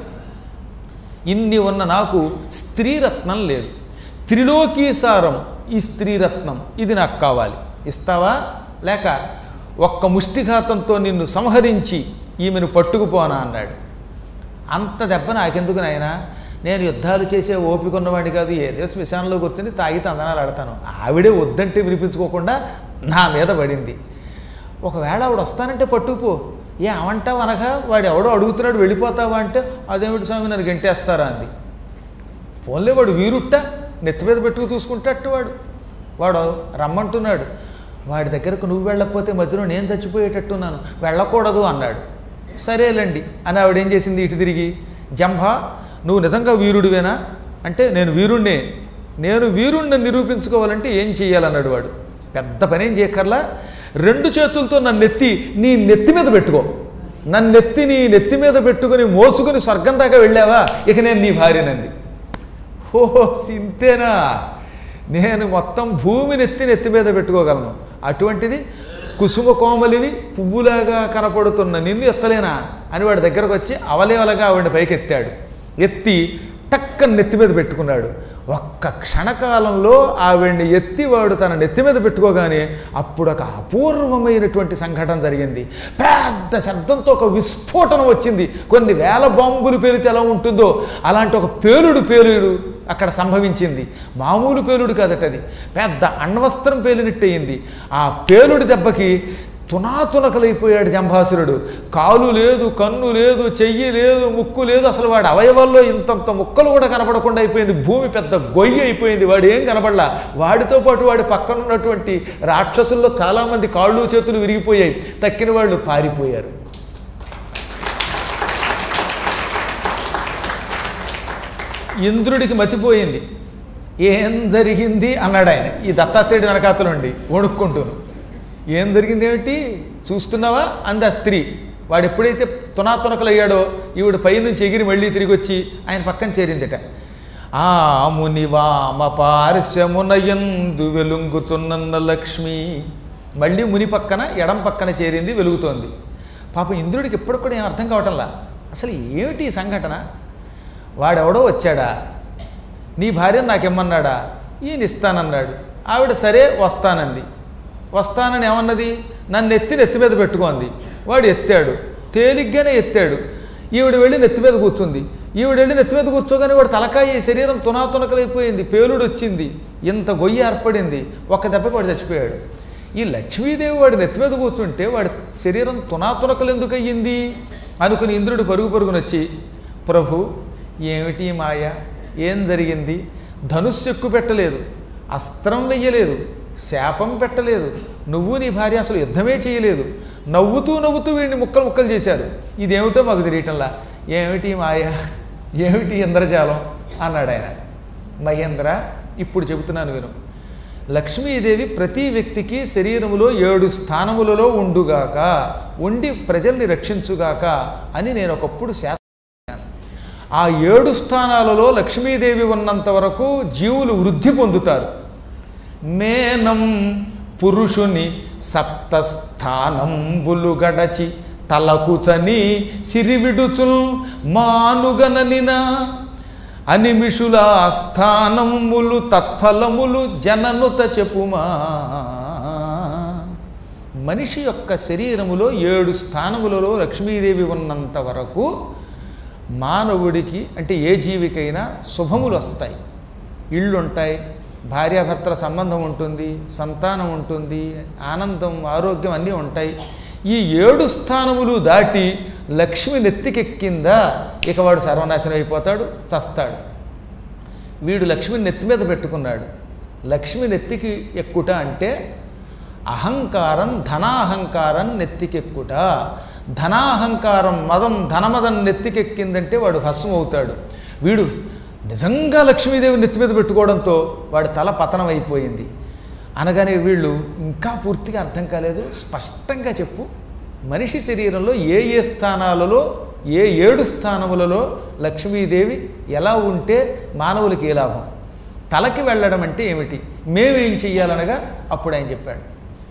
A: ఇన్ని ఉన్న నాకు స్త్రీరత్నం లేదు త్రిలోకీసారం ఈ స్త్రీరత్నం ఇది నాకు కావాలి ఇస్తావా లేక ఒక్క ముష్టిఘాతంతో నిన్ను సంహరించి ఈమెను పట్టుకుపోనా అన్నాడు అంత దెబ్బ నాకెందుకు నాయనా నేను యుద్ధాలు చేసే ఓపిక ఉన్నవాడిని కాదు ఏదో శ్మశానంలో కూర్చొని తాగి తందనాలు ఆడతాను ఆవిడే వద్దంటే వినిపించుకోకుండా నా మీద పడింది ఒకవేళ ఆవిడ వస్తానంటే పట్టుకుపో ఏ అవంటావు అనగా వాడు ఎవడో అడుగుతున్నాడు వెళ్ళిపోతావా అంటే అదేమిటి స్వామి నన్ను గంటేస్తారా అంది ఫోన్లే వాడు వీరుట్ట నెత్తి మీద పెట్టుకు చూసుకుంటట్టు వాడు వాడు రమ్మంటున్నాడు వాడి దగ్గరకు నువ్వు వెళ్ళకపోతే మధ్యలో నేను చచ్చిపోయేటట్టున్నాను వెళ్ళకూడదు అన్నాడు సరేలేండి అని ఆవిడ ఏం చేసింది ఇటు తిరిగి జంభ నువ్వు నిజంగా వీరుడివేనా అంటే నేను వీరుణ్ణే నేను వీరుణ్ణి నిరూపించుకోవాలంటే ఏం చెయ్యాలన్నాడు వాడు పెద్ద పనేం చేయక్కర్లా రెండు చేతులతో నన్ను ఎత్తి నీ నెత్తి మీద పెట్టుకో నన్ను ఎత్తి నీ నెత్తి మీద పెట్టుకుని మోసుకుని స్వర్గం దాకా వెళ్ళావా ఇక నేను నీ భార్యనంది ఓహో సింతేనా నేను మొత్తం భూమిని ఎత్తి నెత్తి మీద పెట్టుకోగలను అటువంటిది కుసుమ కోమలిని పువ్వులాగా కనపడుతున్న నిన్ను ఎత్తలేనా అని వాడి దగ్గరకు వచ్చి అవలేవలగా ఆవిడ పైకి ఎత్తాడు ఎత్తి టక్కన నెత్తి మీద పెట్టుకున్నాడు ఒక్క క్షణకాలంలో ఆవిడ్ని ఎత్తి వాడు తన నెత్తి మీద పెట్టుకోగానే అప్పుడు ఒక అపూర్వమైనటువంటి సంఘటన జరిగింది పెద్ద శబ్దంతో ఒక విస్ఫోటనం వచ్చింది కొన్ని వేల బాంబులు పేలితే ఎలా ఉంటుందో అలాంటి ఒక పేలుడు పేలుడు అక్కడ సంభవించింది మామూలు పేలుడు కాదట అది పెద్ద అణ్వస్త్రం పేలినట్టయింది ఆ పేలుడి దెబ్బకి తునాతునకలైపోయాడు జంభాసురుడు కాలు లేదు కన్ను లేదు చెయ్యి లేదు ముక్కు లేదు అసలు వాడి అవయవాల్లో ఇంతంత ముక్కలు కూడా కనపడకుండా అయిపోయింది భూమి పెద్ద గొయ్యి అయిపోయింది వాడు ఏం కనపడలా వాడితో పాటు వాడి పక్కన ఉన్నటువంటి రాక్షసుల్లో చాలామంది కాళ్ళు చేతులు విరిగిపోయాయి తక్కిన వాళ్ళు పారిపోయారు ఇంద్రుడికి మతిపోయింది ఏం జరిగింది అన్నాడు ఆయన ఈ దత్తాత్రేయుడి వెనకాతలుండి వణుక్కుంటూను ఏం జరిగింది ఏమిటి చూస్తున్నావా అంది ఆ స్త్రీ వాడు ఎప్పుడైతే తునాతునకలయ్యాడో ఈవిడ పైనుంచి ఎగిరి మళ్ళీ తిరిగి వచ్చి ఆయన పక్కన చేరిందిట ఆ మునివామ పార్శ్వమునయందు వెలుంగుతున్న లక్ష్మి మళ్ళీ ముని పక్కన ఎడం పక్కన చేరింది వెలుగుతోంది పాపం ఇంద్రుడికి ఇప్పటికి కూడా ఏం అర్థం కావటంలా అసలు ఏమిటి ఈ సంఘటన వాడెవడో వచ్చాడా నీ భార్యను నాకేమన్నాడా ఈయన ఇస్తానన్నాడు ఆవిడ సరే వస్తానంది వస్తానని ఏమన్నది నన్ను ఎత్తి నెత్తి మీద పెట్టుకోంది వాడు ఎత్తాడు తేలిగ్గానే ఎత్తాడు ఈవిడ వెళ్ళి నెత్తి మీద కూర్చుంది ఈవిడ వెళ్ళి నెత్తి మీద కూర్చోగానే వాడు తలకాయ శరీరం తునాతునకలైపోయింది పేలుడు వచ్చింది ఇంత గొయ్యి ఏర్పడింది ఒక్క దెబ్బకి వాడు చచ్చిపోయాడు ఈ లక్ష్మీదేవి వాడి నెత్తి మీద కూర్చుంటే వాడి శరీరం తునాతునకలు ఎందుకు అయ్యింది అనుకుని ఇంద్రుడు పరుగు పరుగునొచ్చి ప్రభు ఏమిటి ఈ మాయ ఏం జరిగింది ధనుస్సు ఎక్కువ పెట్టలేదు అస్త్రం వెయ్యలేదు శాపం పెట్టలేదు నువ్వు నీ భార్య అసలు యుద్ధమే చేయలేదు నవ్వుతూ నవ్వుతూ వీడిని ముక్కలు ముక్కలు చేశారు ఇదేమిటో మాకు తెలియటంలా ఏమిటి ఈ మాయ ఏమిటి ఇంద్రజాలం అన్నాడు ఆయన మహేంద్ర ఇప్పుడు చెబుతున్నాను విను లక్ష్మీదేవి ప్రతి వ్యక్తికి శరీరములో ఏడు స్థానములలో ఉండుగాక ఉండి ప్రజల్ని రక్షించుగాక అని నేను ఒకప్పుడు శాస్త్ర ఆ ఏడు స్థానాలలో లక్ష్మీదేవి ఉన్నంత వరకు జీవులు వృద్ధి పొందుతారు మేనం పురుషుని సప్తస్థానంబులు గడచి తలకుచని సిరివిడుచుల్ మానుగననిన అనిమిషుల స్థానములు తత్ఫలములు జననుత చెప్పుమా మనిషి యొక్క శరీరములో ఏడు స్థానములలో లక్ష్మీదేవి ఉన్నంత వరకు మానవుడికి అంటే ఏ జీవికైనా శుభములు వస్తాయి ఇళ్ళు ఉంటాయి భార్యాభర్తల సంబంధం ఉంటుంది సంతానం ఉంటుంది ఆనందం ఆరోగ్యం అన్నీ ఉంటాయి ఈ ఏడు స్థానములు దాటి లక్ష్మి నెత్తికెక్కిందా ఇక వాడు సర్వనాశనం అయిపోతాడు చస్తాడు వీడు లక్ష్మిని నెత్తి మీద పెట్టుకున్నాడు లక్ష్మి నెత్తికి ఎక్కుట అంటే అహంకారం ధనాహంకారం నెత్తికెక్కుట ధనాహంకారం మదం ధనమదం నెత్తికెక్కిందంటే వాడు భస్మం అవుతాడు వీడు నిజంగా లక్ష్మీదేవి నెత్తి మీద పెట్టుకోవడంతో వాడి తల పతనం అయిపోయింది అనగానే వీళ్ళు ఇంకా పూర్తిగా అర్థం కాలేదు స్పష్టంగా చెప్పు మనిషి శరీరంలో ఏ ఏ స్థానాలలో ఏ ఏడు స్థానములలో లక్ష్మీదేవి ఎలా ఉంటే మానవులకి ఏ లాభం తలకి వెళ్ళడం అంటే ఏమిటి మేమేం చెయ్యాలనగా అప్పుడు ఆయన చెప్పాడు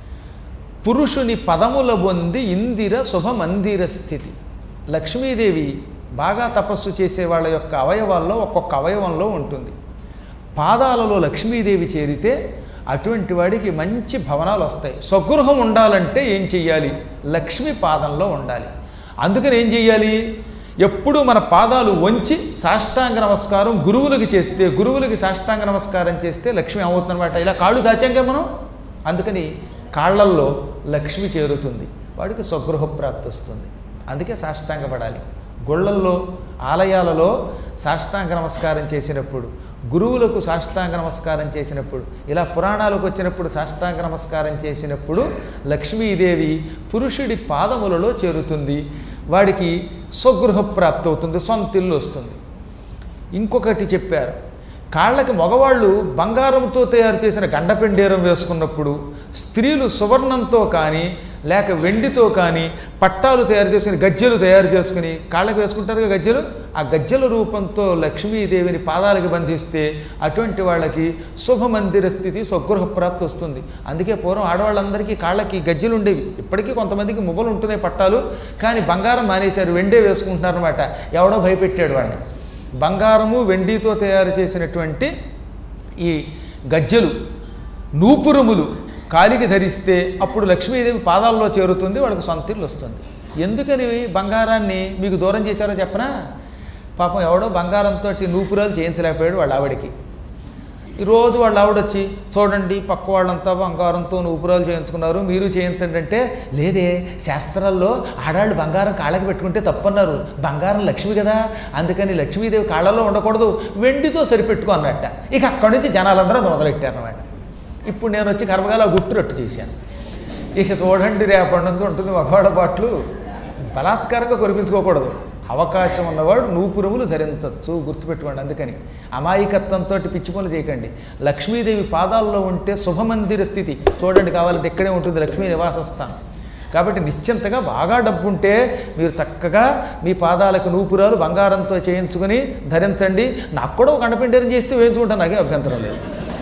A: పురుషుని పదముల పొంది ఇందిర శుభమందిర స్థితి లక్ష్మీదేవి బాగా తపస్సు చేసే వాళ్ళ యొక్క అవయవాల్లో ఒక్కొక్క అవయవంలో ఉంటుంది పాదాలలో లక్ష్మీదేవి చేరితే అటువంటి వాడికి మంచి భవనాలు వస్తాయి స్వగృహం ఉండాలంటే ఏం చెయ్యాలి లక్ష్మి పాదంలో ఉండాలి అందుకని ఏం చెయ్యాలి ఎప్పుడు మన పాదాలు వంచి సాష్టాంగ నమస్కారం గురువులకి చేస్తే గురువులకి సాష్టాంగ నమస్కారం చేస్తే లక్ష్మి అవుతుందన్నమాట ఇలా కాళ్ళు చాచాంగా మనం అందుకని కాళ్ళల్లో లక్ష్మి చేరుతుంది వాడికి స్వగృహ ప్రాప్తి వస్తుంది అందుకే సాష్టాంగ పడాలి గుళ్ళల్లో ఆలయాలలో సాష్టాంగ నమస్కారం చేసినప్పుడు గురువులకు సాష్టాంగ నమస్కారం చేసినప్పుడు ఇలా పురాణాలకు వచ్చినప్పుడు సాష్టాంగ నమస్కారం చేసినప్పుడు లక్ష్మీదేవి పురుషుడి పాదములలో చేరుతుంది వాడికి స్వగృహ ప్రాప్తి అవుతుంది సొంత ఇల్లు వస్తుంది ఇంకొకటి చెప్పారు కాళ్ళకి మగవాళ్ళు బంగారంతో తయారు చేసిన గండపెండేరం వేసుకున్నప్పుడు స్త్రీలు సువర్ణంతో కానీ లేక వెండితో కానీ పట్టాలు తయారు చేసిన గజ్జెలు తయారు చేసుకుని కాళ్ళకి వేసుకుంటారు గజ్జెలు ఆ గజ్జెల రూపంతో లక్ష్మీదేవిని పాదాలకి బంధిస్తే అటువంటి వాళ్ళకి శుభమందిర స్థితి స్వగృహ ప్రాప్తి వస్తుంది అందుకే పూర్వం ఆడవాళ్ళందరికీ కాళ్ళకి గజ్జెలు ఉండేవి ఇప్పటికీ కొంతమందికి మువ్వలు ఉంటున్నాయి పట్టాలు కానీ బంగారం మానేశారు వెండే వేసుకుంటున్నారనమాట ఎవడో భయపెట్టాడు వాడిని బంగారము వెండితో తయారు చేసినటువంటి ఈ గజ్జెలు నూపురములు కాలికి ధరిస్తే అప్పుడు లక్ష్మీదేవి పాదాల్లో చేరుతుంది వాళ్ళకి సొంత ఇల్లు వస్తుంది ఎందుకని బంగారాన్ని మీకు దూరం చేశారో చెప్పనా పాపం ఎవడో బంగారంతో నూపురాలు చేయించలేకపోయాడు వాళ్ళ ఆవిడికి ఈ రోజు వాళ్ళ ఆవిడొచ్చి చూడండి పక్క వాళ్ళంతా బంగారంతో ఊపిరాలు చేయించుకున్నారు మీరు చేయించండి అంటే లేదే శాస్త్రాల్లో ఆడాళ్ళు బంగారం కాళ్ళకి పెట్టుకుంటే తప్పన్నారు బంగారం లక్ష్మి కదా అందుకని లక్ష్మీదేవి కాళ్ళలో ఉండకూడదు వెండితో సరిపెట్టుకో అన్నట్ట ఇక అక్కడి నుంచి జనాలందరూ అది మొదలెట్టారన్నమాట ఇప్పుడు నేను వచ్చి కర్మగాల గుట్టురట్టు చేశాను ఇక చూడండి రేపటి నుంచి ఉంటుంది మగవాడ పాటలు బలాత్కారంగా కొరిపించుకోకూడదు అవకాశం ఉన్నవాడు నూపురములు ధరించవచ్చు గుర్తుపెట్టుకోండి అందుకని అమాయకత్వంతో పిచ్చి పనులు చేయకండి లక్ష్మీదేవి పాదాల్లో ఉంటే శుభమందిర స్థితి చూడండి కావాలంటే ఇక్కడే ఉంటుంది లక్ష్మీ నివాస స్థానం కాబట్టి నిశ్చింతగా బాగా డబ్బు ఉంటే మీరు చక్కగా మీ పాదాలకు నూపురాలు బంగారంతో చేయించుకుని ధరించండి నాకు కూడా ఒక అండపిండేరం చేస్తే వేయించుకుంటాను నాకే అభ్యంతరం లేదు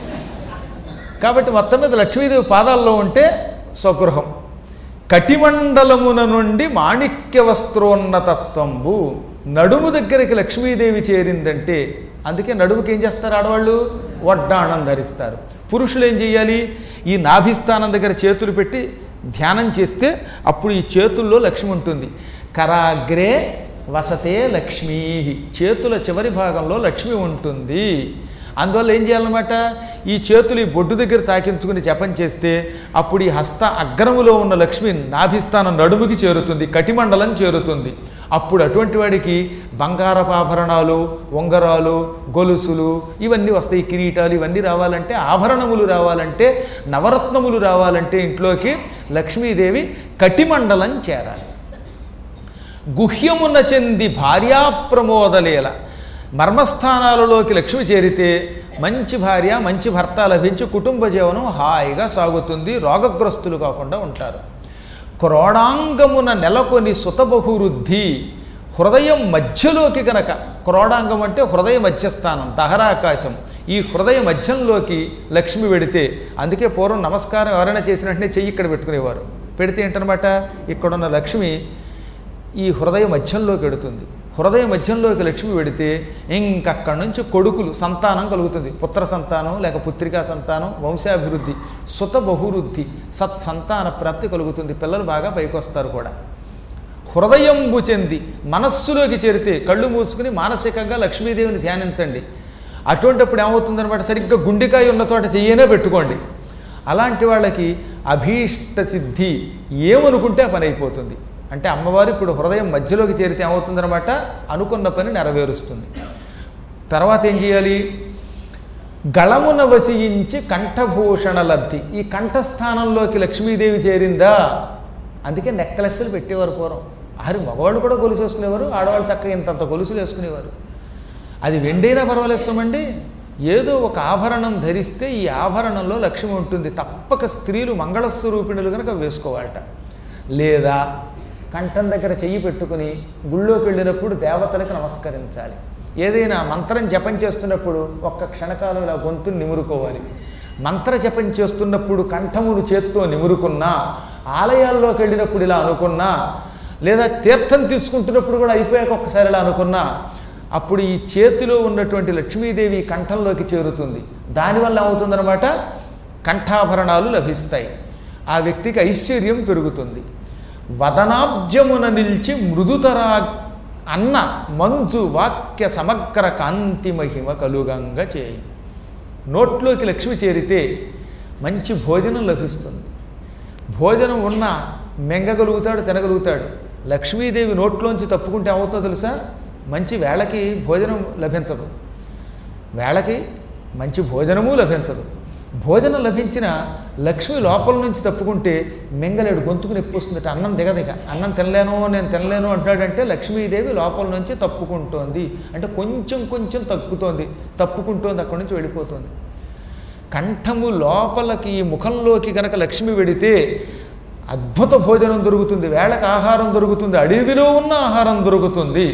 A: కాబట్టి మొత్తం మీద లక్ష్మీదేవి పాదాల్లో ఉంటే స్వగృహం కటిమండలమున నుండి మాణిక్య వస్త్రోన్నతత్వంబు నడుము దగ్గరికి లక్ష్మీదేవి చేరిందంటే అందుకే నడుముకి ఏం చేస్తారు ఆడవాళ్ళు వడ్డాణం ధరిస్తారు పురుషులు ఏం చేయాలి ఈ నాభిస్థానం దగ్గర చేతులు పెట్టి ధ్యానం చేస్తే అప్పుడు ఈ చేతుల్లో లక్ష్మి ఉంటుంది కరాగ్రే వసతే లక్ష్మీ చేతుల చివరి భాగంలో లక్ష్మి ఉంటుంది అందువల్ల ఏం చేయాలన్నమాట ఈ చేతులు ఈ బొడ్డు దగ్గర తాకించుకుని జపం చేస్తే అప్పుడు ఈ హస్త అగ్రములో ఉన్న లక్ష్మి నాభిస్థానం నడుముకి చేరుతుంది కటిమండలం చేరుతుంది అప్పుడు అటువంటి వాడికి బంగారపు ఆభరణాలు ఉంగరాలు గొలుసులు ఇవన్నీ వస్తాయి కిరీటాలు ఇవన్నీ రావాలంటే ఆభరణములు రావాలంటే నవరత్నములు రావాలంటే ఇంట్లోకి లక్ష్మీదేవి కటిమండలం చేరాలి గుహ్యమున చెంది భార్యాప్రమోదలేల మర్మస్థానాలలోకి లక్ష్మి చేరితే మంచి భార్య మంచి భర్త లభించి కుటుంబ జీవనం హాయిగా సాగుతుంది రోగగ్రస్తులు కాకుండా ఉంటారు క్రోడాంగమున నెలకొని సుతబహువృద్ధి హృదయం మధ్యలోకి గనక క్రోడాంగం అంటే హృదయ మధ్యస్థానం దహరాకాశం ఈ హృదయ మధ్యంలోకి లక్ష్మి పెడితే అందుకే పూర్వం నమస్కారం ఎవరైనా చేసిన వెంటనే చెయ్యి ఇక్కడ పెట్టుకునేవారు పెడితే ఏంటనమాట ఇక్కడున్న లక్ష్మి ఈ హృదయ మధ్యంలోకి వెడుతుంది హృదయ మధ్యంలోకి లక్ష్మి పెడితే ఇంకక్కడి నుంచి కొడుకులు సంతానం కలుగుతుంది పుత్ర సంతానం లేక పుత్రికా సంతానం వంశాభివృద్ధి సుత బహువృద్ధి సత్ సంతాన ప్రాప్తి కలుగుతుంది పిల్లలు బాగా పైకి వస్తారు కూడా హృదయంబు చెంది మనస్సులోకి చేరితే కళ్ళు మూసుకుని మానసికంగా లక్ష్మీదేవిని ధ్యానించండి అటువంటిప్పుడు ఏమవుతుందన్నమాట సరిగ్గా గుండెకాయ ఉన్న చోట చెయ్యనే పెట్టుకోండి అలాంటి వాళ్ళకి అభీష్ట సిద్ధి ఏమనుకుంటే ఆ పని అయిపోతుంది అంటే అమ్మవారు ఇప్పుడు హృదయం మధ్యలోకి చేరితే ఏమవుతుందన్నమాట అనుకున్న పని నెరవేరుస్తుంది తర్వాత ఏం చేయాలి గళమున వసించి కంఠభూషణ లబ్ధి ఈ కంఠస్థానంలోకి లక్ష్మీదేవి చేరిందా అందుకే నెక్లెస్లు పెట్టేవారు పూర్వం ఆరు మగవాళ్ళు కూడా గొలుసు వేసుకునేవారు ఆడవాళ్ళు చక్కగా ఇంతంత గొలుసులు వేసుకునేవారు అది వెండైనా పర్వాలేస్తామండి ఏదో ఒక ఆభరణం ధరిస్తే ఈ ఆభరణంలో లక్ష్మి ఉంటుంది తప్పక స్త్రీలు మంగళస్వరూపిణులు కనుక వేసుకోవాలట లేదా కంఠం దగ్గర చెయ్యి పెట్టుకుని గుళ్ళోకి వెళ్ళినప్పుడు దేవతలకు నమస్కరించాలి ఏదైనా మంత్రం జపం చేస్తున్నప్పుడు ఒక్క క్షణకాలం ఇలా గొంతుని నిమురుకోవాలి మంత్ర జపం చేస్తున్నప్పుడు కంఠమును చేత్తో నిమురుకున్నా ఆలయాల్లోకి వెళ్ళినప్పుడు ఇలా అనుకున్నా లేదా తీర్థం తీసుకుంటున్నప్పుడు కూడా అయిపోయాక ఒక్కసారి ఇలా అనుకున్నా అప్పుడు ఈ చేతిలో ఉన్నటువంటి లక్ష్మీదేవి కంఠంలోకి చేరుతుంది దానివల్ల ఏమవుతుందన్నమాట కంఠాభరణాలు లభిస్తాయి ఆ వ్యక్తికి ఐశ్వర్యం పెరుగుతుంది వదనాబ్జమున నిలిచి మృదుతరా అన్న మంజు వాక్య సమగ్ర కాంతి మహిమ కలుగంగా చేయి నోట్లోకి లక్ష్మి చేరితే మంచి భోజనం లభిస్తుంది భోజనం ఉన్న మెంగగలుగుతాడు తినగలుగుతాడు లక్ష్మీదేవి నోట్లోంచి తప్పుకుంటే ఏమవుతుందో తెలుసా మంచి వేళకి భోజనం లభించదు వేళకి మంచి భోజనము లభించదు భోజనం లభించిన లక్ష్మి లోపల నుంచి తప్పుకుంటే మెంగలేడు గొంతుకు నొప్పి వస్తుందట అన్నం దిగదిగ అన్నం తినలేను నేను తినలేను అంటాడంటే లక్ష్మీదేవి లోపల నుంచి తప్పుకుంటోంది అంటే కొంచెం కొంచెం తప్పుతోంది తప్పుకుంటోంది అక్కడి నుంచి వెళ్ళిపోతుంది కంఠము లోపలికి ఈ ముఖంలోకి గనక లక్ష్మి వెడితే అద్భుత భోజనం దొరుకుతుంది వేళకు ఆహారం దొరుకుతుంది అడవిలో ఉన్న ఆహారం దొరుకుతుంది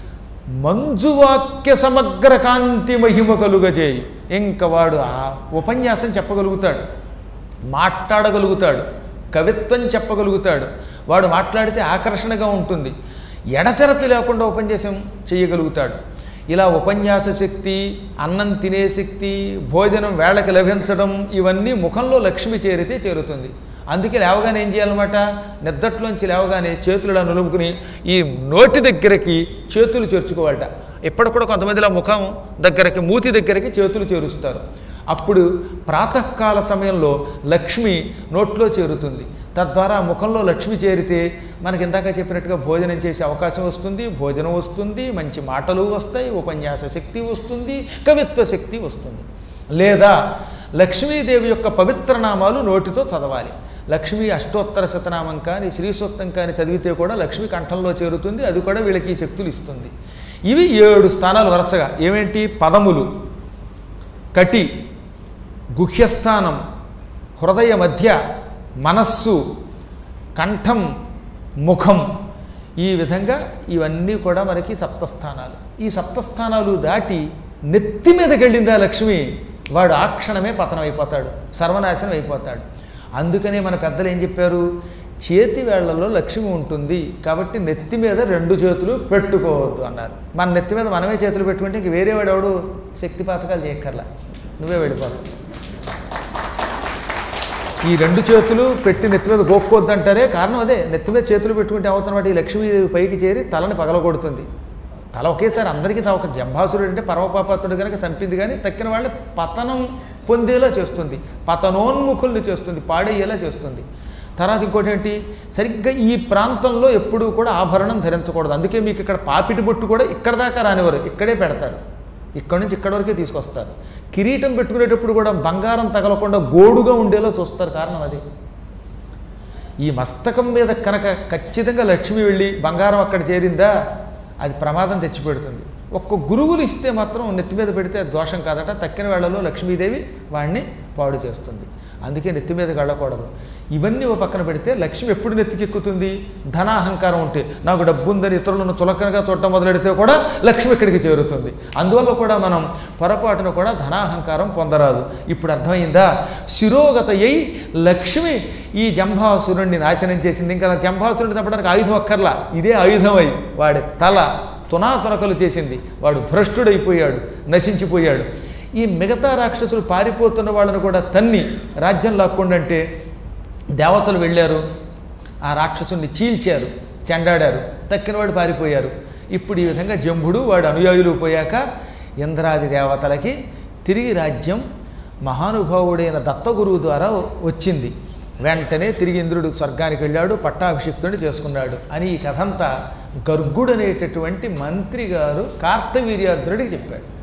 A: మంజువాక్య సమగ్ర కాంతి మహిమ కలుగజేయి ఇంక వాడు ఆ ఉపన్యాసం చెప్పగలుగుతాడు మాట్లాడగలుగుతాడు కవిత్వం చెప్పగలుగుతాడు వాడు మాట్లాడితే ఆకర్షణగా ఉంటుంది ఎడతెరపి లేకుండా ఉపన్యాసం చేయగలుగుతాడు ఇలా ఉపన్యాస శక్తి అన్నం తినే శక్తి భోజనం వేళకి లభించడం ఇవన్నీ ముఖంలో లక్ష్మి చేరితే చేరుతుంది అందుకే లేవగానే ఏం చేయాలన్నమాట నిద్దట్లోంచి లేవగానే చేతులు ఇలా నులుముకుని ఈ నోటి దగ్గరకి చేతులు చేర్చుకోవాలట ఇప్పటికి కూడా కొంతమంది ఇలా ముఖం దగ్గరకి మూతి దగ్గరకి చేతులు చేరుస్తారు అప్పుడు ప్రాతకాల సమయంలో లక్ష్మి నోట్లో చేరుతుంది తద్వారా ముఖంలో లక్ష్మి చేరితే మనకి ఇందాక చెప్పినట్టుగా భోజనం చేసే అవకాశం వస్తుంది భోజనం వస్తుంది మంచి మాటలు వస్తాయి ఉపన్యాస శక్తి వస్తుంది కవిత్వ శక్తి వస్తుంది లేదా లక్ష్మీదేవి యొక్క పవిత్ర నామాలు నోటితో చదవాలి లక్ష్మీ అష్టోత్తర శతనామం కానీ శ్రీ సూక్తం కానీ చదివితే కూడా లక్ష్మి కంఠంలో చేరుతుంది అది కూడా వీళ్ళకి ఈ శక్తులు ఇస్తుంది ఇవి ఏడు స్థానాలు వరుసగా ఏమేంటి పదములు కటి గుహ్యస్థానం హృదయ మధ్య మనస్సు కంఠం ముఖం ఈ విధంగా ఇవన్నీ కూడా మనకి సప్తస్థానాలు ఈ సప్తస్థానాలు దాటి నెత్తి మీదకి వెళ్ళిందా లక్ష్మి వాడు ఆ క్షణమే పతనం అయిపోతాడు సర్వనాశనం అయిపోతాడు అందుకనే మన పెద్దలు ఏం చెప్పారు చేతి వేళ్లలో లక్ష్మి ఉంటుంది కాబట్టి నెత్తి మీద రెండు చేతులు పెట్టుకోవద్దు అన్నారు మన నెత్తి మీద మనమే చేతులు పెట్టుకుంటే ఇంక వేరే వాడు ఎవడు శక్తి పాతకాలు చేయక్కర్లా నువ్వే వెళ్ళిపోతావు ఈ రెండు చేతులు పెట్టి నెత్తి మీద గోక్కోద్దు అంటారే కారణం అదే నెత్తి మీద చేతులు పెట్టుకుంటే అవుతున్నమాట ఈ లక్ష్మీదేవి పైకి చేరి తలని పగలగొడుతుంది తల ఒకేసారి అందరికీ ఒక జంభాసురుడు అంటే పరమపాపాతుడు కనుక చంపింది కానీ తక్కిన వాళ్ళని పతనం పొందేలా చేస్తుంది పతనోన్ముఖుల్ని చేస్తుంది పాడేయేలా చేస్తుంది తర్వాత ఇంకోటి ఏంటి సరిగ్గా ఈ ప్రాంతంలో ఎప్పుడూ కూడా ఆభరణం ధరించకూడదు అందుకే మీకు ఇక్కడ పాపిటి బొట్టు కూడా ఇక్కడ దాకా రానివారు ఇక్కడే పెడతారు ఇక్కడ నుంచి ఇక్కడ వరకే తీసుకొస్తారు కిరీటం పెట్టుకునేటప్పుడు కూడా బంగారం తగలకుండా గోడుగా ఉండేలా చూస్తారు కారణం అది ఈ మస్తకం మీద కనుక ఖచ్చితంగా లక్ష్మి వెళ్ళి బంగారం అక్కడ చేరిందా అది ప్రమాదం తెచ్చిపెడుతుంది ఒక్క గురువులు ఇస్తే మాత్రం నెత్తి మీద పెడితే అది దోషం కాదట తక్కిన వేళలో లక్ష్మీదేవి వాడిని పాడు చేస్తుంది అందుకే నెత్తి మీదకి వెళ్ళకూడదు ఇవన్నీ ఓ పక్కన పెడితే లక్ష్మి ఎప్పుడు నెత్తికెక్కుతుంది ధనాహంకారం ఉంటే నాకు డబ్బు ఉందని ఇతరులను చులకనగా చూడటం మొదలెడితే కూడా లక్ష్మి ఇక్కడికి చేరుతుంది అందువల్ల కూడా మనం పొరపాటును కూడా ధనాహంకారం పొందరాదు ఇప్పుడు అర్థమైందా శిరోగత అయి లక్ష్మి ఈ జంభాసురుణ్ణి నాశనం చేసింది ఇంకా జంభాసురుడిని చంపడానికి ఆయుధం అక్కర్లా ఇదే ఆయుధమై వాడి తల తునాతునకలు చేసింది వాడు భ్రష్టుడైపోయాడు నశించిపోయాడు ఈ మిగతా రాక్షసులు పారిపోతున్న వాళ్ళని కూడా తన్ని రాజ్యం లాక్కుండంటే దేవతలు వెళ్ళారు ఆ రాక్షసుని చీల్చారు చెండాడారు తక్కినవాడు పారిపోయారు ఇప్పుడు ఈ విధంగా జంభుడు వాడు అనుయాయులు పోయాక ఇంద్రాది దేవతలకి తిరిగి రాజ్యం మహానుభావుడైన దత్తగురువు ద్వారా వచ్చింది వెంటనే తిరిగి ఇంద్రుడు స్వర్గానికి వెళ్ళాడు పట్టాభిషిక్తుడిని చేసుకున్నాడు అని ఈ కథంతా గర్గుడు అనేటటువంటి మంత్రి గారు కార్తవీర్యార్జునుడికి చెప్పాడు